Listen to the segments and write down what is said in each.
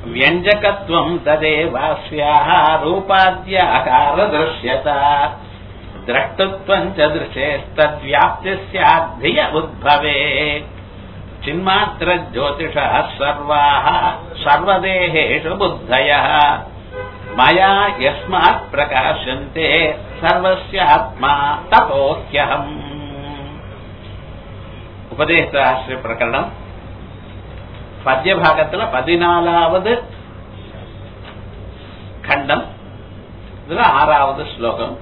व्यञ्जकत्वम् तदेवास्याः रूपाद्याकार दृश्यता द्रष्टुत्वम् च दृशेस्तद्व्याप्ति स्याद्धिय उद्भवे चिन्मात्रज्योतिषः सर्वाः सर्वदेहेषु बुद्धयः मया यस्मात् प्रकाशन्ते सर्वस्यात्मा ततोऽह्यहम् உபதேசாஸ்திர பிரகரணம் பத்திய பாகத்துல பதினாலாவது கண்டம் இதுல ஆறாவது ஸ்லோகம்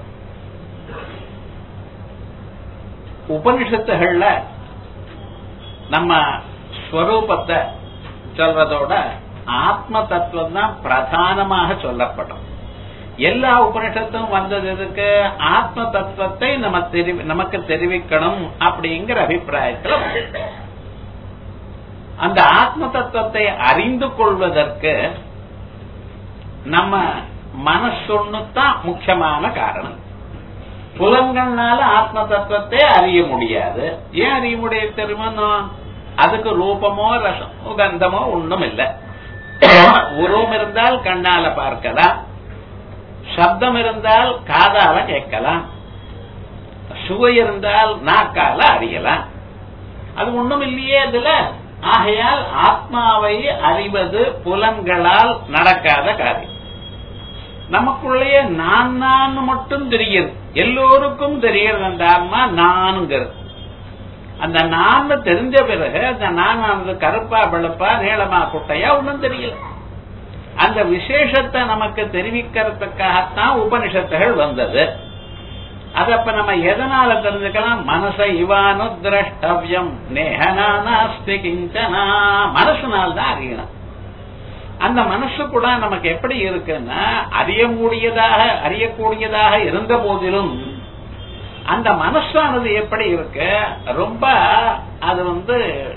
உபனிஷத்துகள்ல நம்ம ஸ்வரூபத்தை சொல்றதோட ஆத்ம தத்துவம் தான் பிரதானமாக சொல்லப்படும் எல்லா உபனிஷத்தும் வந்தது எதுக்கு ஆத்ம தத்துவத்தை நம்ம தெரிவி நமக்கு தெரிவிக்கணும் அப்படிங்கிற அபிப்பிராயத்துல வந்தது. அந்த ஆத்ம தத்துவத்தை அறிந்து கொள்வதற்கு நம்ம மனசொன்னு தான் முக்கியமான காரணம் புலன்கள்னால ஆத்ம தத்துவத்தை அறிய முடியாது ஏன் அறிய முடியாது தெரியுமா அதுக்கு ரூபமோ ரசமோ கந்தமோ ஒண்ணும் இல்லை உருவம் இருந்தால் கண்ணால பார்க்கலாம் சப்தம் இருந்தால் காதால கேட்கலாம் சுவை இருந்தால் நாக்கால அறியலாம் அது ஒண்ணும் இல்லையே அதுல ஆகையால் ஆத்மாவை அறிவது புலன்களால் நடக்காத காரியம் நமக்குள்ளேயே நான் நான் மட்டும் தெரியுது எல்லோருக்கும் தெரிகிறது அந்த ஆத்மா நானுங்கிறது அந்த நான் தெரிஞ்ச பிறகு அந்த நான் ஆனது கருப்பா வெளுப்பா நீளமா குட்டையா ஒன்றும் தெரியல அந்த விசேஷத்தை நமக்கு தெரிவிக்கிறதுக்காகத்தான் உபனிஷத்துகள் வந்தது அது அப்ப நம்ம எதனால தெரிஞ்சுக்கலாம் மனச இவானு திரஷ்டவியம் நேகனாஸ்தி கிஞ்சனா மனசுனால்தான் தான் அறியணும் அந்த மனசு கூட நமக்கு எப்படி இருக்குன்னா அறியக்கூடியதாக அறியக்கூடியதாக இருந்த போதிலும் அந்த மனசானது எப்படி இருக்கு ரொம்ப அது வந்து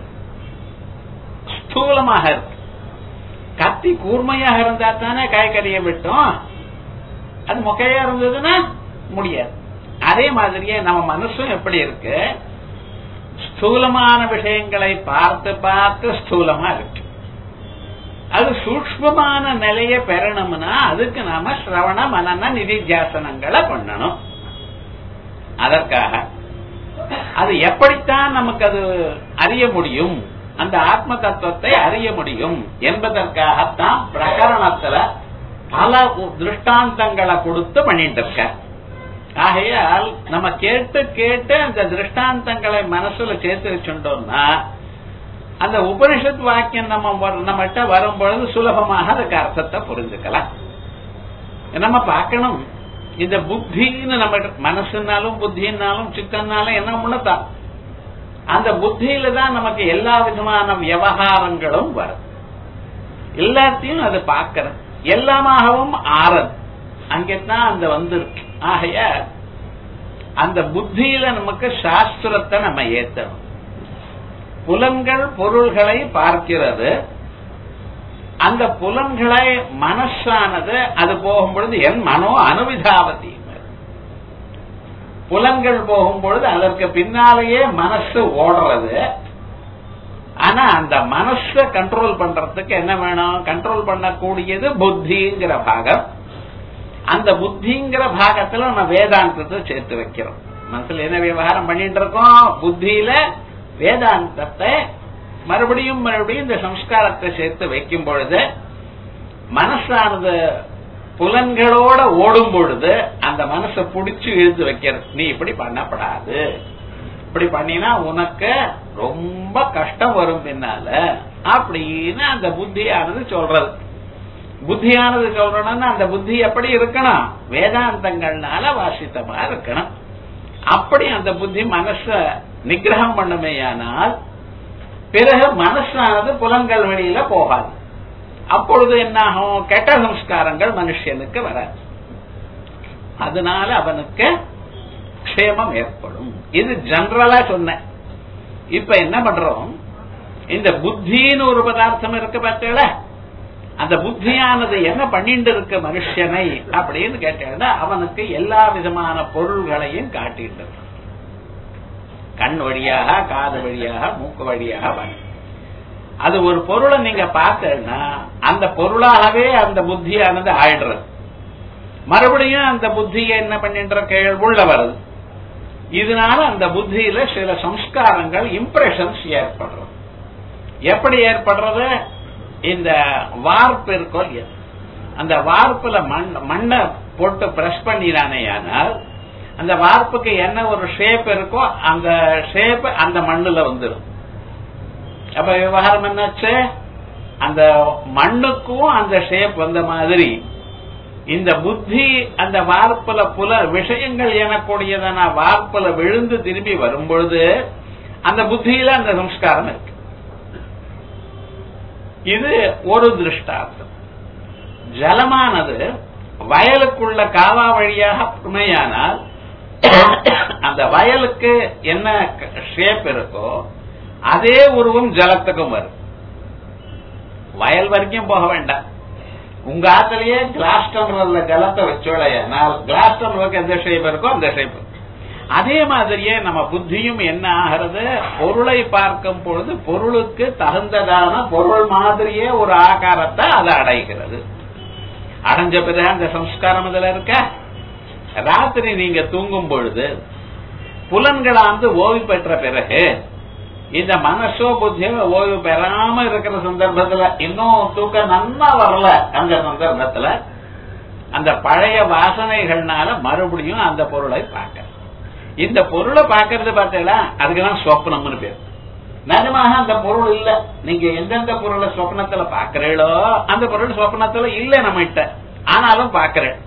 ஸ்தூலமாக இருக்கு கத்தி கூர்மையாக இருந்தா தானே காய்கறியை விட்டோம் அது மொக்கையா இருந்ததுன்னா முடியாது அதே மாதிரியே நம்ம மனசும் எப்படி இருக்கு ஸ்தூலமான விஷயங்களை பார்த்து பார்த்து ஸ்தூலமா இருக்கு அது சூக்மமான நிலையை பெறணும்னா அதுக்கு நாம சிரவண மனன நிதித்தியாசனங்களை பண்ணணும் அதற்காக அது எப்படித்தான் நமக்கு அது அறிய முடியும் அந்த ஆத்ம தத்துவத்தை அறிய முடியும் என்பதற்காகத்தான் பிரகரணத்துல பல திருஷ்டாந்தங்களை கொடுத்து பண்ணிட்டு இருக்க ஆகையால் நம்ம கேட்டு கேட்டு அந்த திருஷ்டாந்தங்களை மனசுல சேர்த்து வச்சுட்டோம்னா அந்த உபனிஷத் வாக்கியம் நம்ம நம்மகிட்ட வரும்பொழுது சுலபமாக அதுக்கு அர்த்தத்தை புரிஞ்சுக்கலாம் நம்ம பார்க்கணும் இந்த புத்தின்னு நம்ம மனசுனாலும் புத்தினாலும் சித்தனாலும் என்ன ஒண்ணுதான் அந்த புத்தியில தான் நமக்கு எல்லா விதமான விவகாரங்களும் வரும் எல்லாத்தையும் அது பார்க்கறது எல்லாமாகவும் ஆறது அங்கதான் அந்த வந்திருக்கு ஆகைய அந்த புத்தியில நமக்கு சாஸ்திரத்தை நம்ம ஏத்தணும் புலன்கள் பொருள்களை பார்க்கிறது அந்த புலன்களை மனசானது அது போகும்பொழுது என் மனோ அனுவிதாவதி புலன்கள் போகும்பொழுது அதற்கு பின்னாலேயே மனசு ஓடுறது ஆனா அந்த மனசை கண்ட்ரோல் பண்றதுக்கு என்ன வேணும் கண்ட்ரோல் பண்ணக்கூடியது புத்திங்கிற பாகம் அந்த புத்திங்கிற பாகத்துல நம்ம வேதாந்தத்தை சேர்த்து வைக்கிறோம் மனசுல என்ன விவகாரம் பண்ணிட்டு இருக்கோம் புத்தியில வேதாந்தத்தை மறுபடியும் மறுபடியும் இந்த சம்ஸ்காரத்தை சேர்த்து வைக்கும் பொழுது மனசானது புலன்களோட ஓடும் பொழுது அந்த மனசை புடிச்சு இழுத்து வைக்கிறது நீ இப்படி பண்ணப்படாது இப்படி பண்ணினா உனக்கு ரொம்ப கஷ்டம் வரும் பின்னால அப்படின்னு அந்த புத்தியானது சொல்றது புத்தியானது சொல்றோம்னா அந்த புத்தி எப்படி இருக்கணும் வேதாந்தங்கள்னால வாசித்தமா இருக்கணும் அப்படி அந்த புத்தி மனச நிகிரகம் பண்ணுமேயானால் பிறகு மனசானது புலன்கள் வழியில போகாது அப்பொழுது என்ன ஆகும் கெட்ட சம்ஸ்காரங்கள் மனுஷனுக்கு வராது அதனால அவனுக்கு க்ஷேமம் ஏற்படும் இது ஜெனரலா சொன்னேன் இப்ப என்ன பண்றோம் இந்த புத்தின்னு ஒரு பதார்த்தம் இருக்கு பார்த்தீங்களா அந்த புத்தியானது என்ன பண்ணிட்டு இருக்கு மனுஷனை அப்படின்னு கேட்டா அவனுக்கு எல்லா விதமான பொருள்களையும் காட்டிட்டு இருக்கு கண் வழியாக காது வழியாக மூக்கு வழியாக வரும் அது ஒரு பொருளை நீங்க பார்த்தேன்னா அந்த பொருளாகவே அந்த புத்தியானது ஆயிடுறது மறுபடியும் அந்த புத்தியை என்ன பண்ணின்ற கேள் உள்ள வருது இதனால அந்த புத்தியில சில சம்ஸ்காரங்கள் இம்ப்ரெஷன்ஸ் ஏற்படுறது எப்படி ஏற்படுறது இந்த வார்ப்பு இருக்கோ இல்லையா அந்த வார்ப்புல மண் மண்ணை போட்டு பிரஷ் பண்ணிடானே ஆனால் அந்த வார்ப்புக்கு என்ன ஒரு ஷேப் இருக்கோ அந்த ஷேப் அந்த மண்ணுல வந்துடும் அப்ப விவகாரம் என்னாச்சு அந்த மண்ணுக்கும் அந்த ஷேப் வந்த மாதிரி இந்த புத்தி அந்த வார்ப்புல புல விஷயங்கள் எனக்கூடியதான வார்ப்புல விழுந்து திரும்பி வரும்பொழுது அந்த புத்தியில அந்த சம்ஸ்காரம் இருக்கு இது ஒரு திருஷ்டார்த்தம் ஜலமானது வயலுக்குள்ள காவா வழியாக புமையானால் அந்த வயலுக்கு என்ன ஷேப் இருக்கோ அதே உருவம் ஜலத்துக்கும் வரும் வயல் வரைக்கும் போக வேண்டாம் உங்க ஆத்திலேயே கிளாஸ் டம்ளர்ல ஜலத்தை வச்சோடையானால் கிளாஸ் டம்ளருக்கு எந்த ஷேப் இருக்கோ அந்த ஷேப் அதே மாதிரியே நம்ம புத்தியும் என்ன ஆகிறது பொருளை பார்க்கும் பொழுது பொருளுக்கு தகுந்ததான பொருள் மாதிரியே ஒரு ஆகாரத்தை அதை அடைகிறது அடைஞ்ச பிறகு அந்த சம்ஸ்காரம் இதுல இருக்க ராத்திரி நீங்க தூங்கும் பொழுது புலன்களாந்து ஓய்வு பெற்ற பிறகு இந்த மனசோ புத்தியோ ஓய்வு பெறாம இருக்கிற சந்தர்ப்பத்துல இன்னும் தூக்கம் நன்னா வரல அந்த சந்தர்ப்பத்துல அந்த பழைய வாசனைகள்னால மறுபடியும் அந்த பொருளை பார்க்க இந்த பொருளை பார்க்கறது பார்த்தீங்களா அதுக்குதான் சொப்னம்னு பேர் நிஜமாக அந்த பொருள் இல்ல நீங்க எந்தெந்த பொருளை சொப்னத்துல பாக்குறீங்களோ அந்த பொருள் சொப்னத்துல இல்ல நம்மகிட்ட ஆனாலும் பாக்குறேன்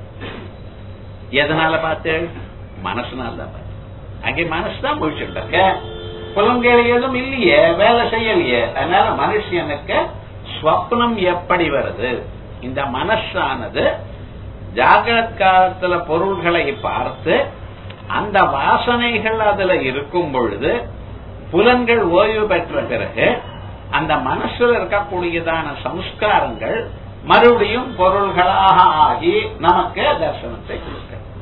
எதனால பார்த்தேன் மனசுனால தான் பார்த்தேன் அங்கே மனசு தான் முழிச்சுட்டு புலன்கள் எதுவும் இல்லையே வேலை செய்யலையே அதனால மனுஷனுக்கு ஸ்வப்னம் எப்படி வருது இந்த மனசானது ஜாகிரத் காலத்துல பொருள்களை பார்த்து அந்த வாசனைகள் அதுல இருக்கும் பொழுது புலன்கள் ஓய்வு பெற்ற பிறகு அந்த மனசுல இருக்கக்கூடியதான சம்ஸ்காரங்கள் மறுபடியும் பொருள்களாக ஆகி நமக்கு தர்சனத்தை கொடுக்க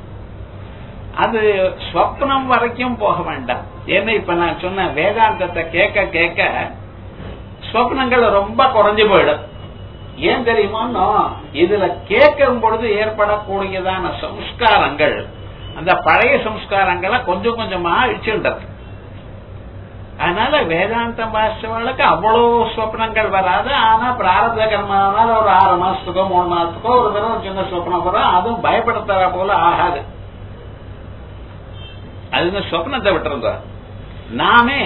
அது ஸ்வப்னம் வரைக்கும் போக வேண்டாம் ஏன்னா இப்ப நான் சொன்ன வேதாந்தத்தை கேட்க கேட்க ஸ்வப்னங்கள் ரொம்ப குறைஞ்சு போயிடும் ஏன் தெரியுமா இதுல கேட்கும் பொழுது ஏற்படக்கூடியதான சம்ஸ்காரங்கள் அந்த பழைய சம்ஸ்காரங்களை கொஞ்சம் கொஞ்சமா அழிச்சுன்றது அதனால வேதாந்த பாஷவர்களுக்கு அவ்வளவு சொப்னங்கள் வராது ஆனா பிராரத கர்மனால ஒரு ஆறு மாசத்துக்கோ மூணு மாசத்துக்கோ ஒரு தடவை சின்ன சொப்னம் வரும் அதுவும் பயப்படுத்துற போல ஆகாது அது சொப்னத்தை விட்டுருந்தோம் நாமே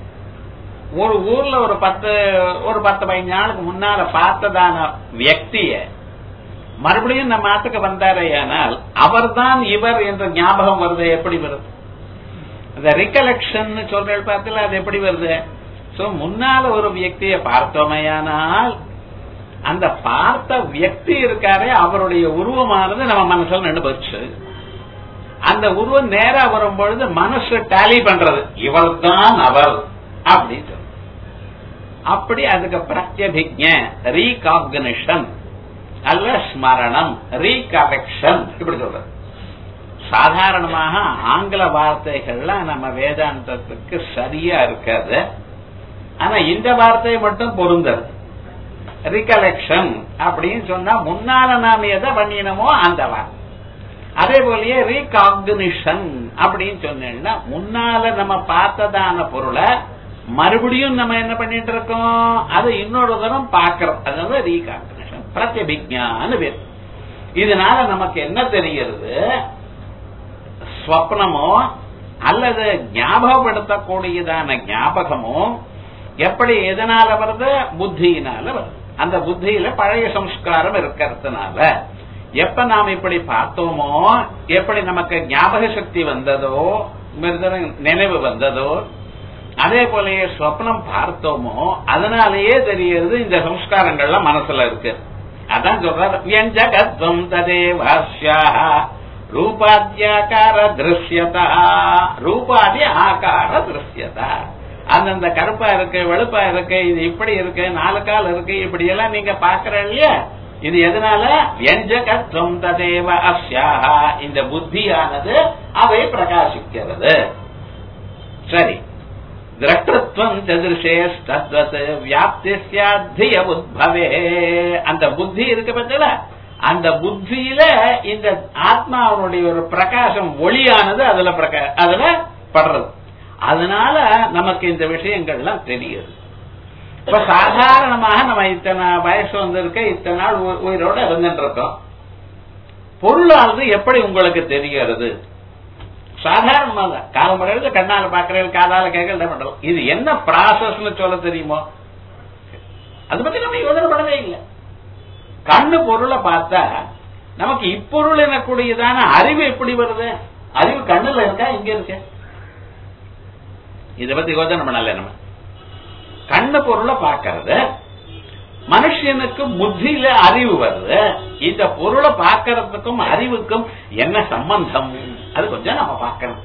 ஒரு ஊர்ல ஒரு பத்து ஒரு பத்து பதினஞ்சு நாளுக்கு முன்னால பார்த்ததான வியக்திய மறுபடியும் நம்ம நாட்டுக்கு வந்தாரே ஆனால் அவர்தான் இவர் என்ற ஞாபகம் வருது எப்படி வருது அந்த ரிகலெக்ஷன் சொல்ற பார்த்தல அது எப்படி வருது சோ முன்னால ஒரு வியக்தியை பார்த்தோமையானால் அந்த பார்த்த வியக்தி இருக்காரே அவருடைய உருவமானது நம்ம மனசுல நின்று போச்சு அந்த உருவம் நேரா வரும்பொழுது மனசு டேலி பண்றது இவர் தான் அவர் அப்படின்னு சொல்லு. அப்படி அதுக்கு பிரத்யபிஜ ரீகாக்னிஷன் அல்ல ஸ்மரணம் ரீகலெக்ஷன் இப்படி சொல்றது சாதாரணமாக ஆங்கில வார்த்தைகள்ல நம்ம வேதாந்தத்துக்கு சரியா இருக்காது ஆனா இந்த வார்த்தை மட்டும் பொருந்தது ரிகலெக்ஷன் அப்படின்னு சொன்னா முன்னால நாம் எதை பண்ணினமோ அந்த வார்த்தை அதே போலயே ரீகாக்னிஷன் அப்படின்னு சொன்னேன்னா முன்னால நம்ம பார்த்ததான பொருளை மறுபடியும் நம்ம என்ன பண்ணிட்டு இருக்கோம் அதை இன்னொரு தரம் பார்க்கிறோம் அதாவது ரீகாக்னிஷன் பிரத்யபிஜான்னு பேர் இதனால நமக்கு என்ன தெரிகிறது ஸ்வப்னமோ அல்லது ஞாபகப்படுத்தக்கூடியதான ஞாபகமோ எப்படி எதனால வருது புத்தியினால வருது அந்த புத்தியில பழைய சம்ஸ்காரம் இருக்கிறதுனால எப்ப நாம் இப்படி பார்த்தோமோ எப்படி நமக்கு ஞாபக சக்தி வந்ததோ நினைவு வந்ததோ அதே போலயே சொப்னம் பார்த்தோமோ அதனாலேயே தெரிகிறது இந்த சம்ஸ்காரங்கள்லாம் மனசுல இருக்கு அதான் சொல்றாரு வியஞ்சகத்வம் ததேவாஸ்யா ரூபாத்தியாக்கார திருஷ்யதா ரூபாதி ஆகார திருஷ்யதா அந்தந்த கருப்பா இருக்கு வெளுப்பா இருக்கு இது இப்படி இருக்கு நாலு கால் இருக்கு இப்படி எல்லாம் நீங்க பாக்குற இல்லையா இது எதனால வியஞ்சகத்வம் ததேவ அஸ்யாஹா இந்த புத்தியானது அவை பிரகாசிக்கிறது சரி திரஷ்டத்துவம் சதுர்ஷே தத்வத் வியாப்திய உத்பவே அந்த புத்தி இருக்கு பத்தில அந்த புத்தியில இந்த ஆத்மாவனுடைய ஒரு பிரகாசம் ஒளியானது அதுல பிரகா அதுல படுறது அதனால நமக்கு இந்த விஷயங்கள்லாம் தெரியுது இப்ப சாதாரணமாக நம்ம இத்தனை வயசு வந்திருக்க இத்தனை நாள் உ- உயிரோட இருந்துட்டு இருக்கோம் பொருளானது எப்படி உங்களுக்கு தெரிகிறது சாதாரணமா தான் காலமுறையில கண்ணால பாக்குறேன் காலால கேட்கல பண்றோம் இது என்ன ப்ராசஸ்னு சொல்ல தெரியுமோ அது பத்தி நம்ம யோசனை பண்ணவே இல்லை கண்ணு பொருளை பார்த்தா நமக்கு இப்பொருள் எனக்கூடியதான அறிவு எப்படி வருது அறிவு கண்ணுல இருக்கா இங்க இருக்கு இத பத்தி யோசனை பண்ணல நம்ம கண்ணு பொருளை பார்க்கறது மனுஷனுக்கு புத்தியில அறிவு வருது இந்த பொருளை பார்க்கறதுக்கும் அறிவுக்கும் என்ன சம்பந்தம் அது கொஞ்சம் நம்ம பார்க்கணும்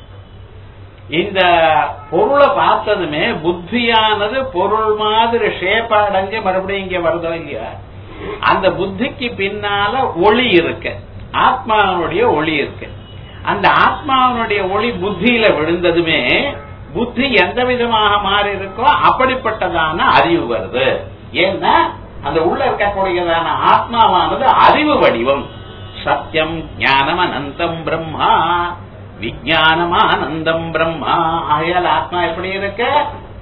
இந்த பொருளை பார்த்ததுமே புத்தியானது பொருள் மாதிரி ஷேப் அடைஞ்சு மறுபடியும் இங்க வருதோ இல்லையா அந்த புத்திக்கு பின்னால ஒளி இருக்கு ஆத்மாவனுடைய ஒளி இருக்கு அந்த ஆத்மாவனுடைய ஒளி புத்தியில விழுந்ததுமே புத்தி எந்த விதமாக மாறி இருக்கோ அப்படிப்பட்டதான அறிவு வருது ஏன்னா அந்த உள்ள இருக்கக்கூடியதான ஆத்மாவானது அறிவு வடிவம் சத்தியம் ஞானம் அனந்தம் பிரம்மா விஜயானமானந்தம் பிரம்மா ஆகையால் ஆத்மா எப்படி இருக்கு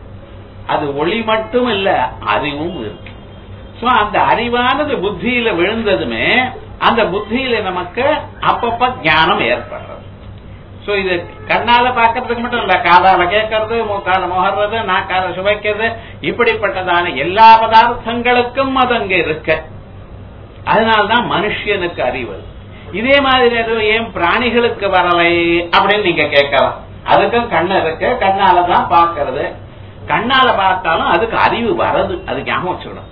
அது ஒளி மட்டும் இல்ல அறிவும் இருக்கு சோ அந்த அறிவானது புத்தியில விழுந்ததுமே அந்த புத்தியில நமக்கு அப்பப்ப ஞானம் ஏற்படுறது சோ இது கண்ணால பாக்கிறதுக்கு மட்டும் இல்ல காதால கேட்கறது மூக்கால முகர்றது நாக்கால சுவைக்கிறது இப்படிப்பட்டதான எல்லா பதார்த்தங்களுக்கும் அது அங்க இருக்கு அதனால்தான் மனுஷனுக்கு அறிவு இதே மாதிரி அது ஏன் பிராணிகளுக்கு வரலை அப்படின்னு நீங்க கேட்கலாம் அதுக்கும் கண்ணு இருக்கு கண்ணால தான் பாக்குறது கண்ணால பார்த்தாலும் அதுக்கு அறிவு வரது அது ஞாபகம் வச்சுக்கணும்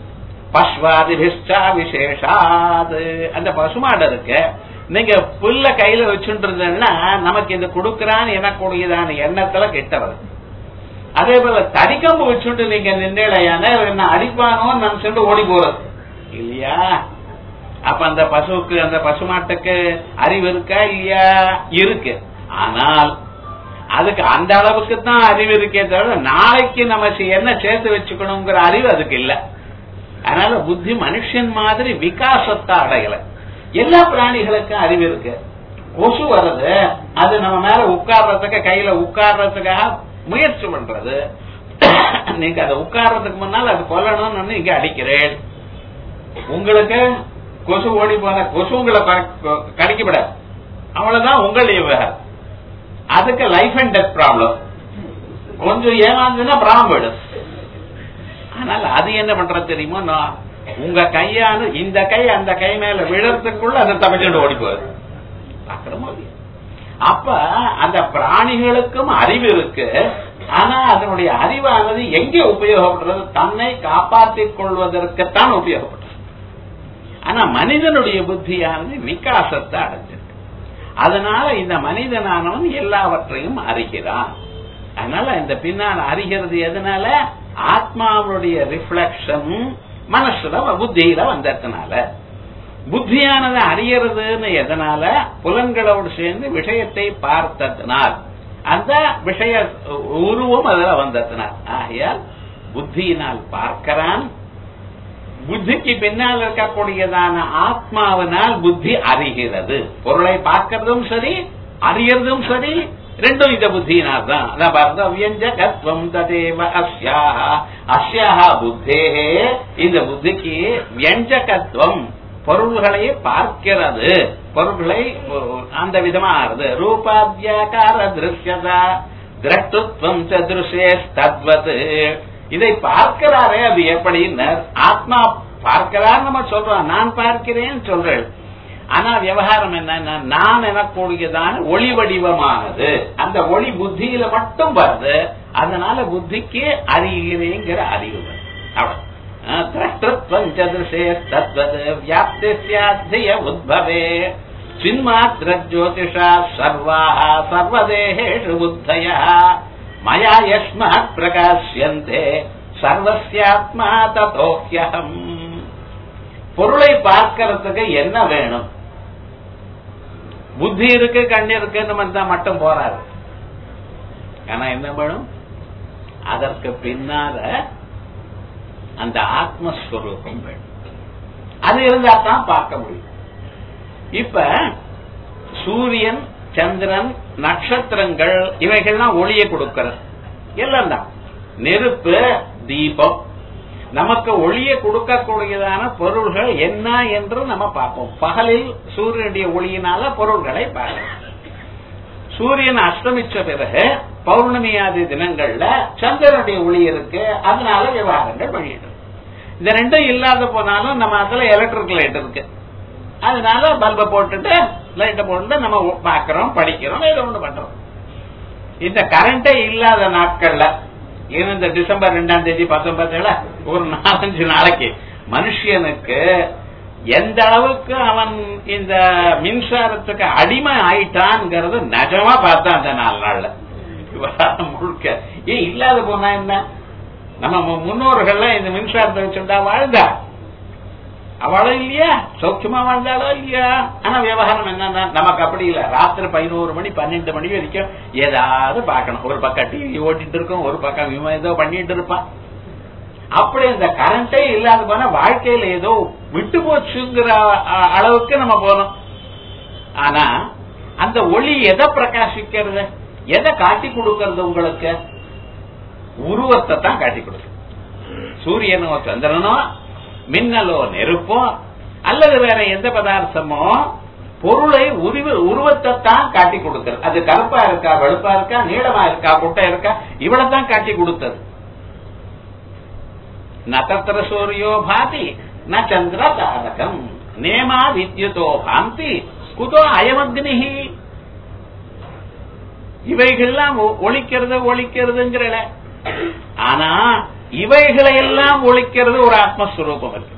பஸ்வாதிபிஷ்டா விசேஷாது அந்த பசுமாடு இருக்கு நீங்க புல்ல கையில வச்சுட்டு இருந்தேன்னா நமக்கு இது கொடுக்கறான்னு எனக்கூடியதான எண்ணத்துல கெட்டவர் அதே போல தடிக்கம்பு வச்சுட்டு நீங்க நின்றேலையான என்ன அடிப்பானோன்னு நினைச்சுட்டு ஓடி போறது இல்லையா அப்ப அந்த பசுவுக்கு அந்த பசுமாட்டுக்கு அறிவு இருக்கா இல்லையா இருக்கு ஆனால் அதுக்கு அந்த அளவுக்கு தான் அறிவு இருக்கே தவிர நாளைக்கு நம்ம சே- என்ன சேர்த்து வச்சுக்கணுங்கிற அறிவு அதுக்கு இல்ல அதனால புத்தி மனுஷன் மாதிரி விகாசத்தை அடையல எல்லா பிராணிகளுக்கும் அறிவு இருக்கு கொசு வருது அது நம்ம மேல உட்கார்றதுக்கு கையில உட்கார்றதுக்காக முயற்சி பண்றது நீங்க அதை உட்கார்றதுக்கு முன்னால் அது கொல்லணும்னு நீங்க அடிக்கிறேன் உங்களுக்கு கொசு ஓடி போன கொசு உங்களை க- கடிக்கப்படாது அவ்வளவுதான் உங்களுடைய விவகாரம் அதுக்கு லைஃப் அண்ட் டெத் ப்ராப்ளம் கொஞ்சம் ஏமாந்துன்னா ப்ராப்ளம் போயிடும் ஆனால் அது என்ன பண்றது தெரியுமோ நான் உங்க கையானு இந்த கை அந்த கை மேல விழறதுக்குள்ள அதை தப்பிச்சுட்டு ஓடி போகுது பார்க்கணுமோ இல்லையா? அப்ப அந்த பிராணிகளுக்கும் அறிவு இருக்கு ஆனா அதனுடைய அறிவானது எங்கே உபயோகப்படுறது தன்னை காப்பாற்றிக் கொள்வதற்குத்தான் உபயோகப்படுறது ஆனா மனிதனுடைய புத்தியானது விகாசத்தை அடைஞ்சிருக்கு அதனால இந்த மனிதனானவன் எல்லாவற்றையும் அறிகிறான் அதனால இந்த பின்னால் அறிகிறது எதனால ஆத்மாவுடைய ரிஃப்ளெக்ஷன் மனசுல புத்தியில வந்ததுனால புத்தியானது அறியறதுன்னு எதனால புலன்களோடு சேர்ந்து விஷயத்தை பார்த்ததுனால் அந்த விஷய உருவம் அதுல வந்ததுனால் ஆகையால் புத்தியினால் பார்க்கிறான் புத்திக்கு பின்னால் இருக்கக்கூடியதான ஆத்மாவினால் புத்தி அறிகிறது பொருளை பார்க்கறதும் சரி அறியறதும் சரி ரெண்டும் இந்த புத்தியினால் தான் அதான் பாருங்க வியஞ்சகத்வம் ததேவ அஸ்யாக அஸ்யாக புத்தே இந்த புத்திக்கு வியஞ்சகத்துவம் பொருள்களை பார்க்கிறது பொருள்களை அந்த விதமா ஆறுது ரூபாத்தியாகார திருஷ்யதா திரஷ்டுத்வம் சதுருஷே தத்வத் இதை பார்க்கிறாரே அது எப்படின்னு ஆத்மா பார்க்கிறார் நம்ம சொல்றோம் நான் பார்க்கிறேன் சொல்றேன் ஆனா விவகாரம் என்னன்னா நான் எனக்கூடியதான ஒளி வடிவமானது அந்த ஒளி புத்தியில மட்டும் வருது அதனால புத்திக்கு அறிகிறேங்கிற அறிவு வருது. அவ்வளவு திரஷ்டத்வம் சதுர்ஷே தத்வத் வியாப்திய உத்பவே சின்மாத்திர ஜோதிஷா சர்வாः சர்வதேகேஷு புத்தய மயா யஸ்மாத் பிரகாஷ்யந்தே சர்வஸ்யாத்மா ததோஹ்யகம் பொருளை பார்க்கறதுக்கு என்ன வேணும் புத்தி இருக்கு கண் இருக்குன்னு வந்தா மட்டும் போறாது ஆனா என்ன வேணும் அதற்கு பின்னால அந்த ஆத்மஸ்வரூபம் வேணும் அது இருந்தா தான் பார்க்க முடியும் இப்ப சூரியன் சந்திரன் நட்சத்திரங்கள் இவைகள்லாம் ஒளியை கொடுக்கிறது எல்லாம் தான் நெருப்பு தீபம் நமக்கு ஒளியை கொடுக்கக்கூடியதான பொருள்கள் என்ன என்று நம்ம பார்ப்போம் பகலில் சூரியனுடைய ஒளியினால பொருள்களை பார்க்கலாம் சூரியன் அஸ்தமிச்ச பிறகு பௌர்ணமியாதி தினங்கள்ல சந்திரனுடைய ஒளி இருக்கு அதனால விவகாரங்கள் பண்ணிட்டு இந்த ரெண்டும் இல்லாத போனாலும் நம்ம அதுல எலக்ட்ரிக் லைட் இருக்கு அதனால பல்பை போட்டுட்டு லைட்டை போட்டு நம்ம பாக்குறோம் படிக்கிறோம் ஏதோ ஒண்ணு பண்றோம் இந்த கரண்டே இல்லாத நாட்கள்ல ஏன்னா இந்த டிசம்பர் ரெண்டாம் தேதி பத்தொன்பதுல ஒரு நாலஞ்சு நாளைக்கு மனுஷனுக்கு எந்த அளவுக்கு அவன் இந்த மின்சாரத்துக்கு அடிமை ஆயிட்டான்ங்கிறது நிஜமா பார்த்தா அந்த நாலு நாள்ல விவகாரம் முழுக்க ஏன் இல்லாத போனா என்ன நம்ம முன்னோர்கள்லாம் இந்த மின்சாரத்தை வச்சுட்டா வாழ்ந்தா அவளும் இல்லையா சௌக்கியமா வாழ்ந்தாளோ இல்லையா ஆனா விவகாரம் என்னன்னா நமக்கு அப்படி இல்ல ராத்திரி பதினோரு மணி பன்னெண்டு மணி வரைக்கும் ஏதாவது பார்க்கணும் ஒரு பக்கம் டிவி ஓட்டிட்டு இருக்கும் ஒரு பக்கம் இவன் ஏதோ பண்ணிட்டு இருப்பான் அப்படி இந்த கரண்டே இல்லாத போனா வாழ்க்கையில ஏதோ விட்டு போச்சுங்கிற அளவுக்கு நம்ம போனோம் ஆனா அந்த ஒளி எதை பிரகாசிக்கிறது எதை காட்டி கொடுக்கறது உங்களுக்கு உருவத்தை தான் காட்டி கொடுக்கும் சூரியனோ சந்திரனோ மின்னலோ நெருப்போ அல்லது வேற எந்த பதார்த்தமோ பொருளை உருவ உருவத்தை தான் காட்டி கொடுக்கிறது அது கருப்பா இருக்கா வெளுப்பா இருக்கா நீளமா இருக்கா குட்டை இருக்கா இவ்வளவுதான் காட்டி கொடுத்தது நத்திர சூரியோ பாதி ந சந்திர தாரகம் நேமா வித்யுதோ பாந்தி குதோ அயமக்னிஹி இவைகள்லாம் ஒழிக்கிறது ஒழிக்கிறதுங்கிற ஆனா இவைகளை எல்லாம் ஒழிக்கிறது ஒரு ஆத்மஸ்வரூபம் இருக்கு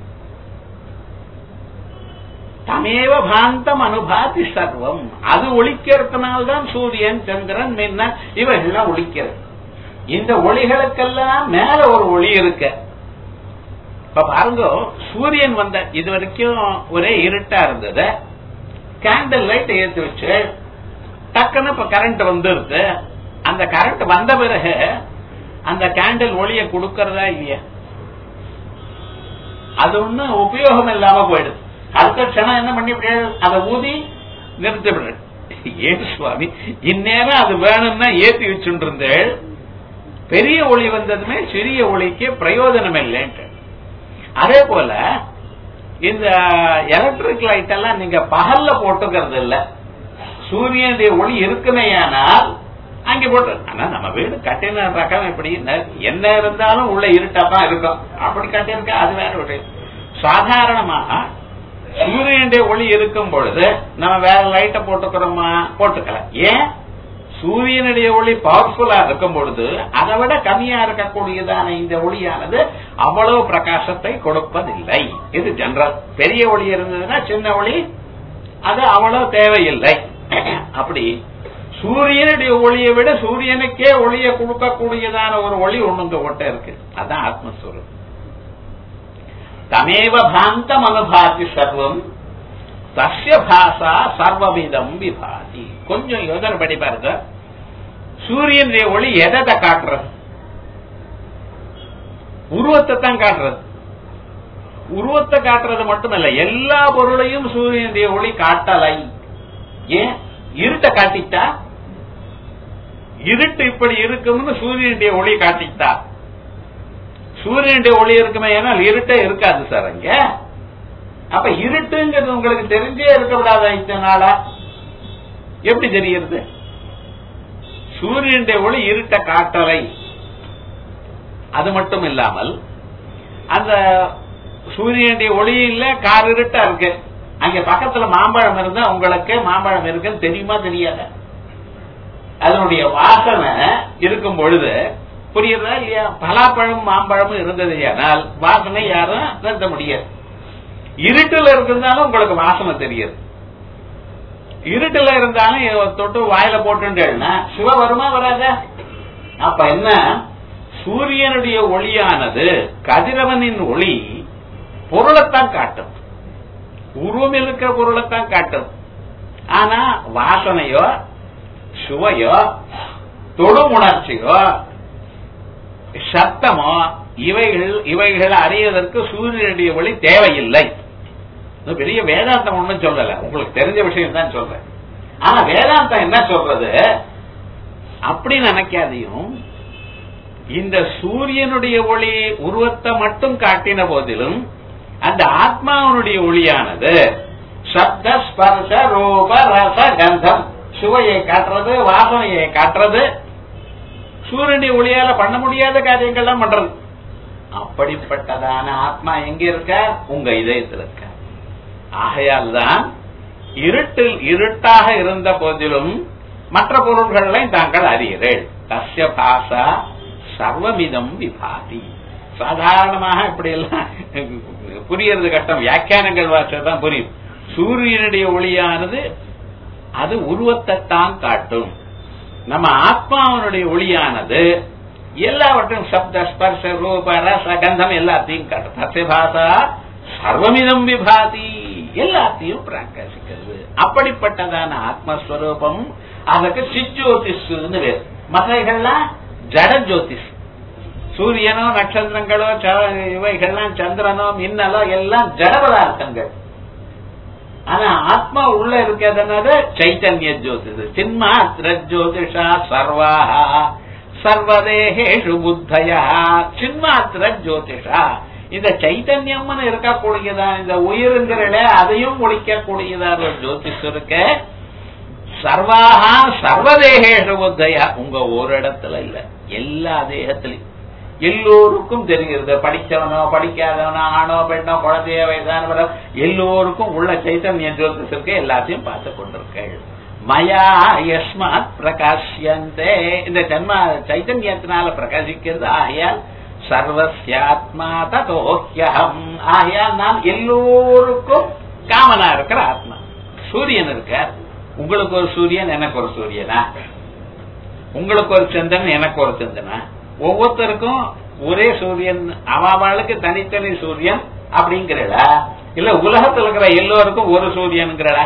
தமேவ பாந்தம் அனுபாதி சர்வம் அது ஒழிக்கிறதுனால்தான் சூரியன் சந்திரன் மின்னல் இவைகள்லாம் ஒழிக்கிறது இந்த ஒளிகளுக்கெல்லாம் மேல ஒரு ஒளி இருக்கு இப்ப பாருங்க சூரியன் வந்த இது வரைக்கும் ஒரே இருட்டா இருந்தது கேண்டில் லைட் ஏற்றி வச்சு டக்குன்னு இப்ப கரண்ட் வந்துருது அந்த கரண்ட் வந்த பிறகு அந்த கேண்டில் ஒளிய கொடுக்கறதா இல்லையா அது ஒண்ணு உபயோகம் இல்லாம போயிடுது அடுத்த க்ஷணம் என்ன பண்ணி அதை ஊதி நிறுத்தி ஏன் சுவாமி இந்நேரம் அது வேணும்னா ஏத்தி வச்சுட்டு இருந்தேன் பெரிய ஒளி வந்ததுமே சிறிய ஒளிக்கு பிரயோஜனம் இல்லைன்ட்டு அதே போல இந்த எலக்ட்ரிக் லைட் எல்லாம் நீங்க பகல்ல போட்டுக்கிறது இல்ல சூரியனுடைய ஒளி இருக்குமேயானால் அங்கே போட்டு ஆனா நம்ம வீடு கட்டின ரகம் எப்படி என்ன இருந்தாலும் உள்ள இருட்டாதான் இருக்கும் அப்படி கட்டியிருக்க அது வேற ஒரு சாதாரணமாக சூரியனுடைய ஒளி இருக்கும் பொழுது நம்ம வேற லைட்டை போட்டுக்கிறோமா போட்டுக்கல ஏன் சூரியனுடைய ஒளி பவர்ஃபுல்லா இருக்கும் பொழுது அதை விட கம்மியா இருக்கக்கூடியதான இந்த ஒளியானது அவ்வளவு பிரகாசத்தை கொடுப்பதில்லை இது ஜெனரல் பெரிய ஒளி இருந்ததுன்னா சின்ன ஒளி அது அவ்வளவு தேவையில்லை அப்படி சூரியனுடைய ஒளியை விட சூரியனுக்கே ஒளியை கொடுக்கக்கூடியதான ஒரு ஒளி ஒண்ணுங்க ஒட்ட இருக்கு அதான் ஆத்மஸ்வரம் தமேவ பாந்தம் அனுபாதி சர்வம் தஸ்ய பாசா சர்வவிதம் விபாதி கொஞ்சம் யோசனை பண்ணி பாருங்க சூரியனுடைய ஒளி எதை காட்டுறது உருவத்தை தான் காட்டுறது உருவத்தை காட்டுறது மட்டுமல்ல எல்லா பொருளையும் சூரியனுடைய ஒளி காட்டலை ஏன் இருட்ட காட்டிட்டா இருட்டு இப்படி இருக்கும்னு சூரியனுடைய ஒளி காட்டிட்டா சூரியனுடைய ஒளி இருக்குமே ஏன்னால் இருட்டே இருக்காது சார் அங்க அப்ப இருட்டுங்கிறது உங்களுக்கு தெரிஞ்சே இருக்கக்கூடாது இத்தனால எப்படி தெரியுது சூரியனுடைய ஒளி இருட்ட காட்டலை அது மட்டும் இல்லாமல் அந்த சூரியனுடைய ஒளி இல்ல கார் இருட்டா இருக்கு அங்க பக்கத்துல மாம்பழம் இருந்தா உங்களுக்கு மாம்பழம் இருக்குன்னு தெரியுமா தெரியாத அதனுடைய வாசனை இருக்கும் பொழுது புரியுதா இல்லையா பலாப்பழம் மாம்பழமும் இருந்தது ஆனால் வாசனை யாரும் நிறுத்த முடியாது இருட்டுல இருக்கிறதாலும் உங்களுக்கு வாசனை தெரியுது இருட்டுல இருந்தாலும் தொட்டு வாயில போட்டுட்டேன்னா சுவ வருமா வராத அப்ப என்ன சூரியனுடைய ஒளியானது கதிரவனின் ஒளி பொருளைத்தான் காட்டும் உருவம் இருக்கிற பொருளைத்தான் காட்டும் ஆனா வாசனையோ சுவையோ தொடு உணர்ச்சியோ சத்தமோ இவைகள் இவைகளை அறிவதற்கு சூரியனுடைய ஒளி தேவையில்லை இது பெரிய வேதாந்தம் ஒண்ணும் சொல்லல உங்களுக்கு தெரிஞ்ச விஷயம் தான் சொல்றேன் ஆனா வேதாந்தம் என்ன சொல்றது அப்படி நினைக்காதையும் இந்த சூரியனுடைய ஒளி உருவத்தை மட்டும் காட்டின போதிலும் அந்த ஆத்மாவனுடைய ஒளியானது சப்த ஸ்பர்ஷ ரூப ரச கந்தம் சுவையை காட்டுறது வாசனையை காட்டுறது சூரியனுடைய ஒளியால பண்ண முடியாத காரியங்கள்லாம் பண்றது அப்படிப்பட்டதான ஆத்மா எங்க இருக்க உங்க இதயத்தில் இருக்க ஆகையால் தான் இருட்டில் இருட்டாக இருந்த போதிலும் மற்ற பொருள்களையும் தாங்கள் அறிகிறீர்கள் தஸ்ய பாசா சர்வமிதம் விபாதி சாதாரணமாக இப்படி எல்லாம் புரியறது கஷ்டம் வியாக்கியானங்கள் வாச தான் புரியும் சூரியனுடைய ஒளியானது அது உருவத்தை தான் காட்டும் நம்ம ஆத்மாவனுடைய ஒளியானது எல்லாவற்றையும் சப்த ஸ்பர்ஷ ரூப ரச கந்தம் எல்லாத்தையும் காட்டும் தஸ்ய பாசா சர்வமிதம் விபாதி எல்லாத்தையும் பிரகாசிக்கிறது அப்படிப்பட்டதான ஆத்மஸ்வரூபம் அதுக்கு சிஜோதிஷ்னு வேறு மற்றைகள்லாம் ஜட ஜோதிஷ் சூரியனோ நட்சத்திரங்களோ இவைகள்லாம் சந்திரனோ மின்னலோ எல்லாம் ஜட பதார்த்தங்கள் ஆனா ஆத்மா உள்ள இருக்கிறதுனால சைத்தன்ய ஜோதிஷ் சின்மாத்திர ஜோதிஷா சர்வாஹா சர்வதேகேஷு புத்தயா சின்மாத்திர ஜோதிஷா இந்த சைத்தன்யம்னு இருக்கக்கூடியதான் இந்த உயிருங்கிறல அதையும் ஒழிக்கக்கூடியதான் ஒரு ஜோதிஷ் இருக்க சர்வாகா சர்வதேகேஷு புத்தயா உங்க ஒரு இடத்துல இல்ல எல்லா தேகத்திலையும் எல்லோருக்கும் தெரிகிறது படிச்சவனோ படிக்காதவனோ ஆணோ பெண்ணோ குழந்தைய வயதானவரோ எல்லோருக்கும் உள்ள சைத்தன்ய ஜோதிஷ் இருக்கு எல்லாத்தையும் பார்த்து கொண்டிருக்கேள் மயா யஸ்மாத் பிரகாசியந்தே இந்த ஜன்ம சைத்தன்யத்தினால பிரகாசிக்கிறது ஆகையால் சர்வசியாத்மா ததோஹ்யம் ஆகையால் நான் எல்லோருக்கும் காமனா இருக்கிற ஆத்மா சூரியன் இருக்கார் உங்களுக்கு ஒரு சூரியன் எனக்கு ஒரு சூரியனா உங்களுக்கு ஒரு சந்திரன் எனக்கு ஒரு சந்திரனா ஒவ்வொருத்தருக்கும் ஒரே சூரியன் அவளுக்கு தனித்தனி சூரியன் அப்படிங்கிறடா இல்ல உலகத்தில் இருக்கிற எல்லோருக்கும் ஒரு சூரியனுங்கிறடா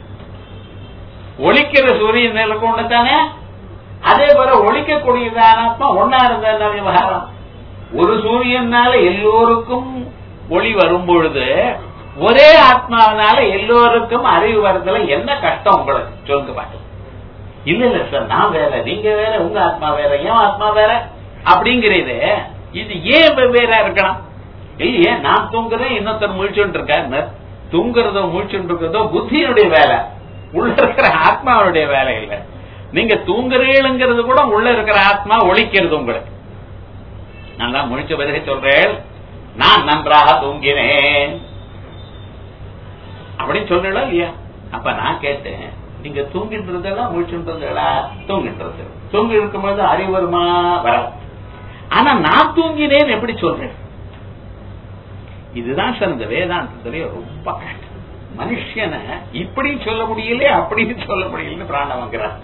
ஒழிக்கிற சூரியன் கொண்டு தானே அதே போல ஒழிக்கக்கூடியதான ஒன்னா இருந்த விவகாரம் ஒரு சூரியனால எல்லோருக்கும் ஒளி வரும் பொழுது ஒரே ஆத்மாவினால எல்லோருக்கும் அறிவு வரதுல என்ன கஷ்டம் உங்களுக்கு சொல்லுங்க பாட்டு இல்ல இல்ல சார் நான் வேற நீங்க வேற உங்க ஆத்மா வேற என் ஆத்மா வேற அப்படிங்கிறது இது ஏன் வெவ்வேறா இருக்கலாம் இல்லையே நான் தூங்குறேன் இன்னொருத்தர் முழிச்சுட்டு இருக்காரு தூங்குறதோ முழிச்சுட்டு இருக்கிறதோ புத்தியினுடைய வேலை உள்ள இருக்கிற ஆத்மாவுடைய வேலை இல்லை நீங்க தூங்குறீங்கிறது கூட உள்ள இருக்கிற ஆத்மா ஒழிக்கிறது உங்களுக்கு நான் தான் முழிச்ச பிறகு சொல்றேன் நான் நன்றாக தூங்கினேன் அப்படின்னு சொல்றா இல்லையா அப்ப நான் கேட்டேன் நீங்க தூங்கிட்டு இருந்ததா முழிச்சுட்டு இருந்தா தூங்கிட்டு இருந்தது தூங்கி இருக்கும்போது அறிவு வருமா வர ஆனா நான் தூங்கினேன் எப்படி சொல்றேன் இதுதான் சார் இந்த வேதாந்தத்திலேயே ரொம்ப கஷ்டம் மனுஷனை இப்படி சொல்ல முடியல அப்படின்னு சொல்ல முடியலன்னு பிராணவங்கிறார்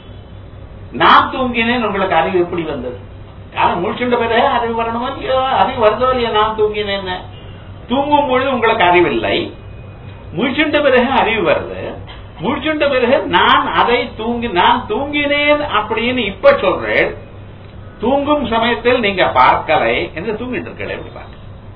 நான் தூங்கினேன் உங்களுக்கு அறிவு எப்படி வந்தது காலம் முடிச்சுட்ட பிறகு அறிவு வரணுமா இல்லையோ அறிவு வருதோ இல்லையா நான் தூங்கினேன்னு தூங்கும் பொழுது உங்களுக்கு அறிவில்லை முழிச்சுட்ட பிறகு அறிவு வருது முழிச்சுட்ட பிறகு நான் அதை தூங்கி நான் தூங்கினேன் அப்படின்னு இப்ப சொல்றேன் தூங்கும் சமயத்தில் நீங்க பார்க்கலை என்று தூங்கிட்டு இருக்கல எப்படி பார்க்க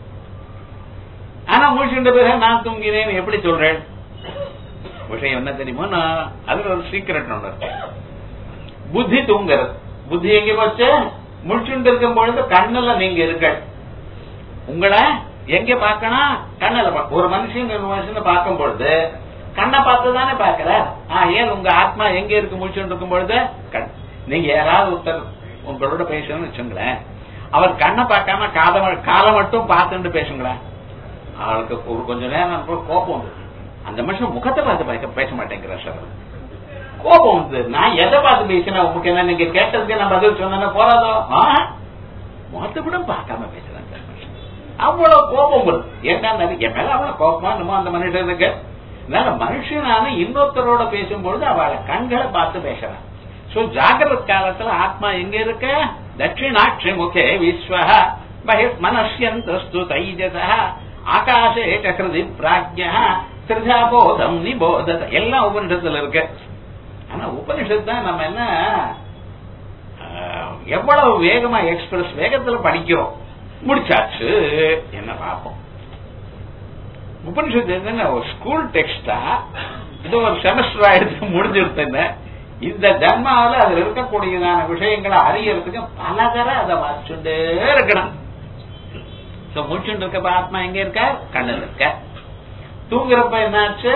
ஆனா முழிச்சுட்ட பிறகு நான் தூங்கினேன் எப்படி சொல்றேன் விஷயம் என்ன தெரியுமோ நான் அதுல ஒரு சீக்கிரட் ஒண்ணு இருக்கு புத்தி தூங்குறது புத்தி எங்க போச்சு முழிச்சுட்டு இருக்கும் பொழுது கண்ணுல நீங்க இருக்க உங்களை எங்க பார்க்கணும் கண்ணுல ஒரு மனுஷன் ஒரு மனுஷனை பார்க்கும் பொழுது கண்ணை பார்த்து தானே பாக்குற ஏன் உங்க ஆத்மா எங்க இருக்கு முழிச்சுட்டு இருக்கும் பொழுது கண் நீங்க யாராவது ஒருத்தர் உங்களோட பேசணும்னு வச்சுங்களேன் அவர் கண்ணை பார்க்காம காதை காலை மட்டும் பார்த்துட்டு பேசுங்களேன் அவளுக்கு ஒரு கொஞ்ச நேரம் கோபம் வந்து அந்த மனுஷன் முகத்தை பார்த்து பேச மாட்டேங்கிற சார் கோபம் வந்து நான் எதை பார்த்து பேசினா உங்களுக்கு என்ன நீங்க கேட்டதுக்கு நான் பதில் சொன்னா போறாதோ முகத்தை கூட பார்க்காம பேசுறேன் சார் அவ்வளவு கோபம் வருது என்ன என் மேல அவ்வளவு கோபமா நம்ம அந்த மனுஷனுக்கு அதனால மனுஷனான இன்னொருத்தரோட பேசும்பொழுது அவளை கண்களை பார்த்து பேசுறான் சோ ஜாகிரத காலத்துல ஆத்மா எங்க இருக்க தட்சிணாட்சி முகே விஸ்வ பகிர் மனசியந்தஸ்து தைஜச ஆகாஷே சக்ரதி பிராஜ்யா திருஜா போதம் நிபோதத எல்லாம் உபனிஷத்துல இருக்கு ஆனா உபனிஷத் தான் நம்ம என்ன எவ்வளவு வேகமா எக்ஸ்பிரஸ் வேகத்துல படிக்கிறோம் முடிச்சாச்சு என்ன பார்ப்போம் உபனிஷத்து என்ன ஒரு ஸ்கூல் டெக்ஸ்டா இது ஒரு செமஸ்டர் ஆயிடுத்து முடிஞ்சிருத்தேன்னு இந்த ஜன்மாவில் அதுல இருக்கக்கூடியதான விஷயங்களை அறியறதுக்கு பல தர அதை வாசிச்சுட்டே இருக்கணும் So, முடிச்சுட்டு இருக்கப்ப ஆத்மா எங்க இருக்க கண்ணுல இருக்க தூங்குறப்ப என்னாச்சு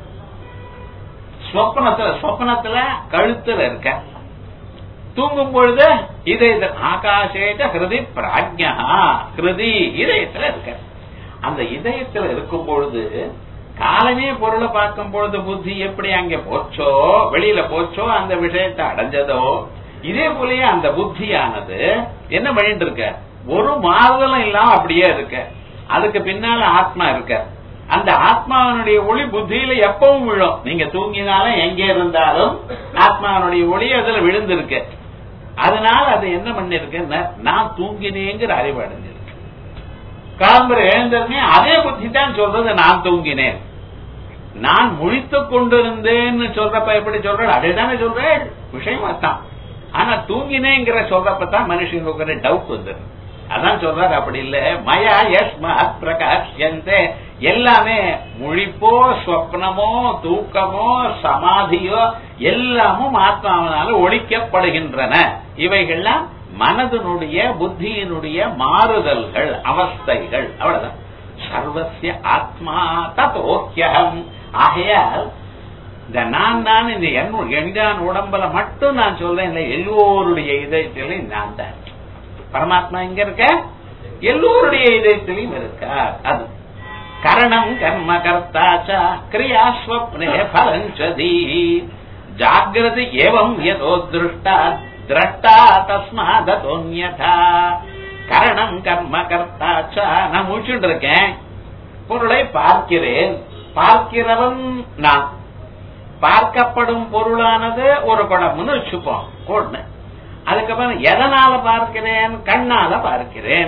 சொப்பனத்துல சொப்பனத்துல கழுத்துல இருக்க தூங்கும் பொழுது இதய ஆகாசேத ஹிருதி பிராஜ்யா ஹிருதி இதயத்துல இருக்க அந்த இதயத்துல இருக்கும் பொழுது காலமே பொருளை பார்க்கும் பொழுது புத்தி எப்படி அங்க போச்சோ வெளியில போச்சோ அந்த விஷயத்தை அடைஞ்சதோ இதே போலயே அந்த புத்தியானது என்ன பண்ணிட்டு இருக்க ஒரு மாறுதலும் இல்லாம அப்படியே இருக்க அதுக்கு பின்னால ஆத்மா இருக்க அந்த ஆத்மாவனுடைய ஒளி புத்தியில எப்பவும் விழும் நீங்க தூங்கினாலும் எங்க இருந்தாலும் ஆத்மாவனுடைய ஒளி அதுல விழுந்திருக்கு அதனால அது என்ன பண்ணிருக்கு நான் தூங்கினேங்கிற அறிவு அடைஞ்சிருக்கு காலம்பர எழுந்ததுமே அதே புத்தி தான் சொல்றது நான் தூங்கினேன் நான் முழித்துக் கொண்டிருந்தேன்னு சொல்றப்ப எப்படி சொல்ற அதேதானே சொல்றேன் விஷயம் அதான் ஆனா தூங்கினேங்கிற சொல்றப்ப தான் மனுஷங்களுக்கு டவுட் வந்துடும் அதான் சொல்றாரு அப்படி இல்ல மயா யஸ்மாத் பிரகாஷ்யந்தே எல்லாமே முழிப்போ சொப்னமோ தூக்கமோ சமாதியோ எல்லாமும் ஆத்மாவனால ஒழிக்கப்படுகின்றன இவைகள்லாம் மனதனுடைய புத்தியினுடைய மாறுதல்கள் அவஸ்தைகள் அவ்வளவுதான் சர்வசிய ஆத்மா தத்தோக்கியம் ஆகையால் இந்த நான் நான் இந்த எஞ்சான் உடம்புல மட்டும் நான் சொல்றேன் இல்லை எல்லோருடைய இதயத்திலையும் நான் தான் பரமாத்மா எங்க இருக்க எல்லோருடைய இதயத்திலையும் இருக்கா அது கரணம் கர்ம கர்த்தாச்ச கிரியாஸ்வப்னே பலஞ்சதி ஜாகிரதி ஏவம் யதோ திருஷ்டா திரஷ்டா தஸ்மாதோன்யதா கரணம் கர்ம கர்த்தாச்ச நான் முடிச்சுட்டு இருக்கேன் பொருளை பார்க்கிறேன் பார்க்கிறவன் நான் பார்க்கப்படும் பொருளானது ஒரு குடம்னு வச்சுப்போம் கோட்னு அதுக்கப்புறம் எதனால பார்க்கிறேன் கண்ணால பார்க்கிறேன்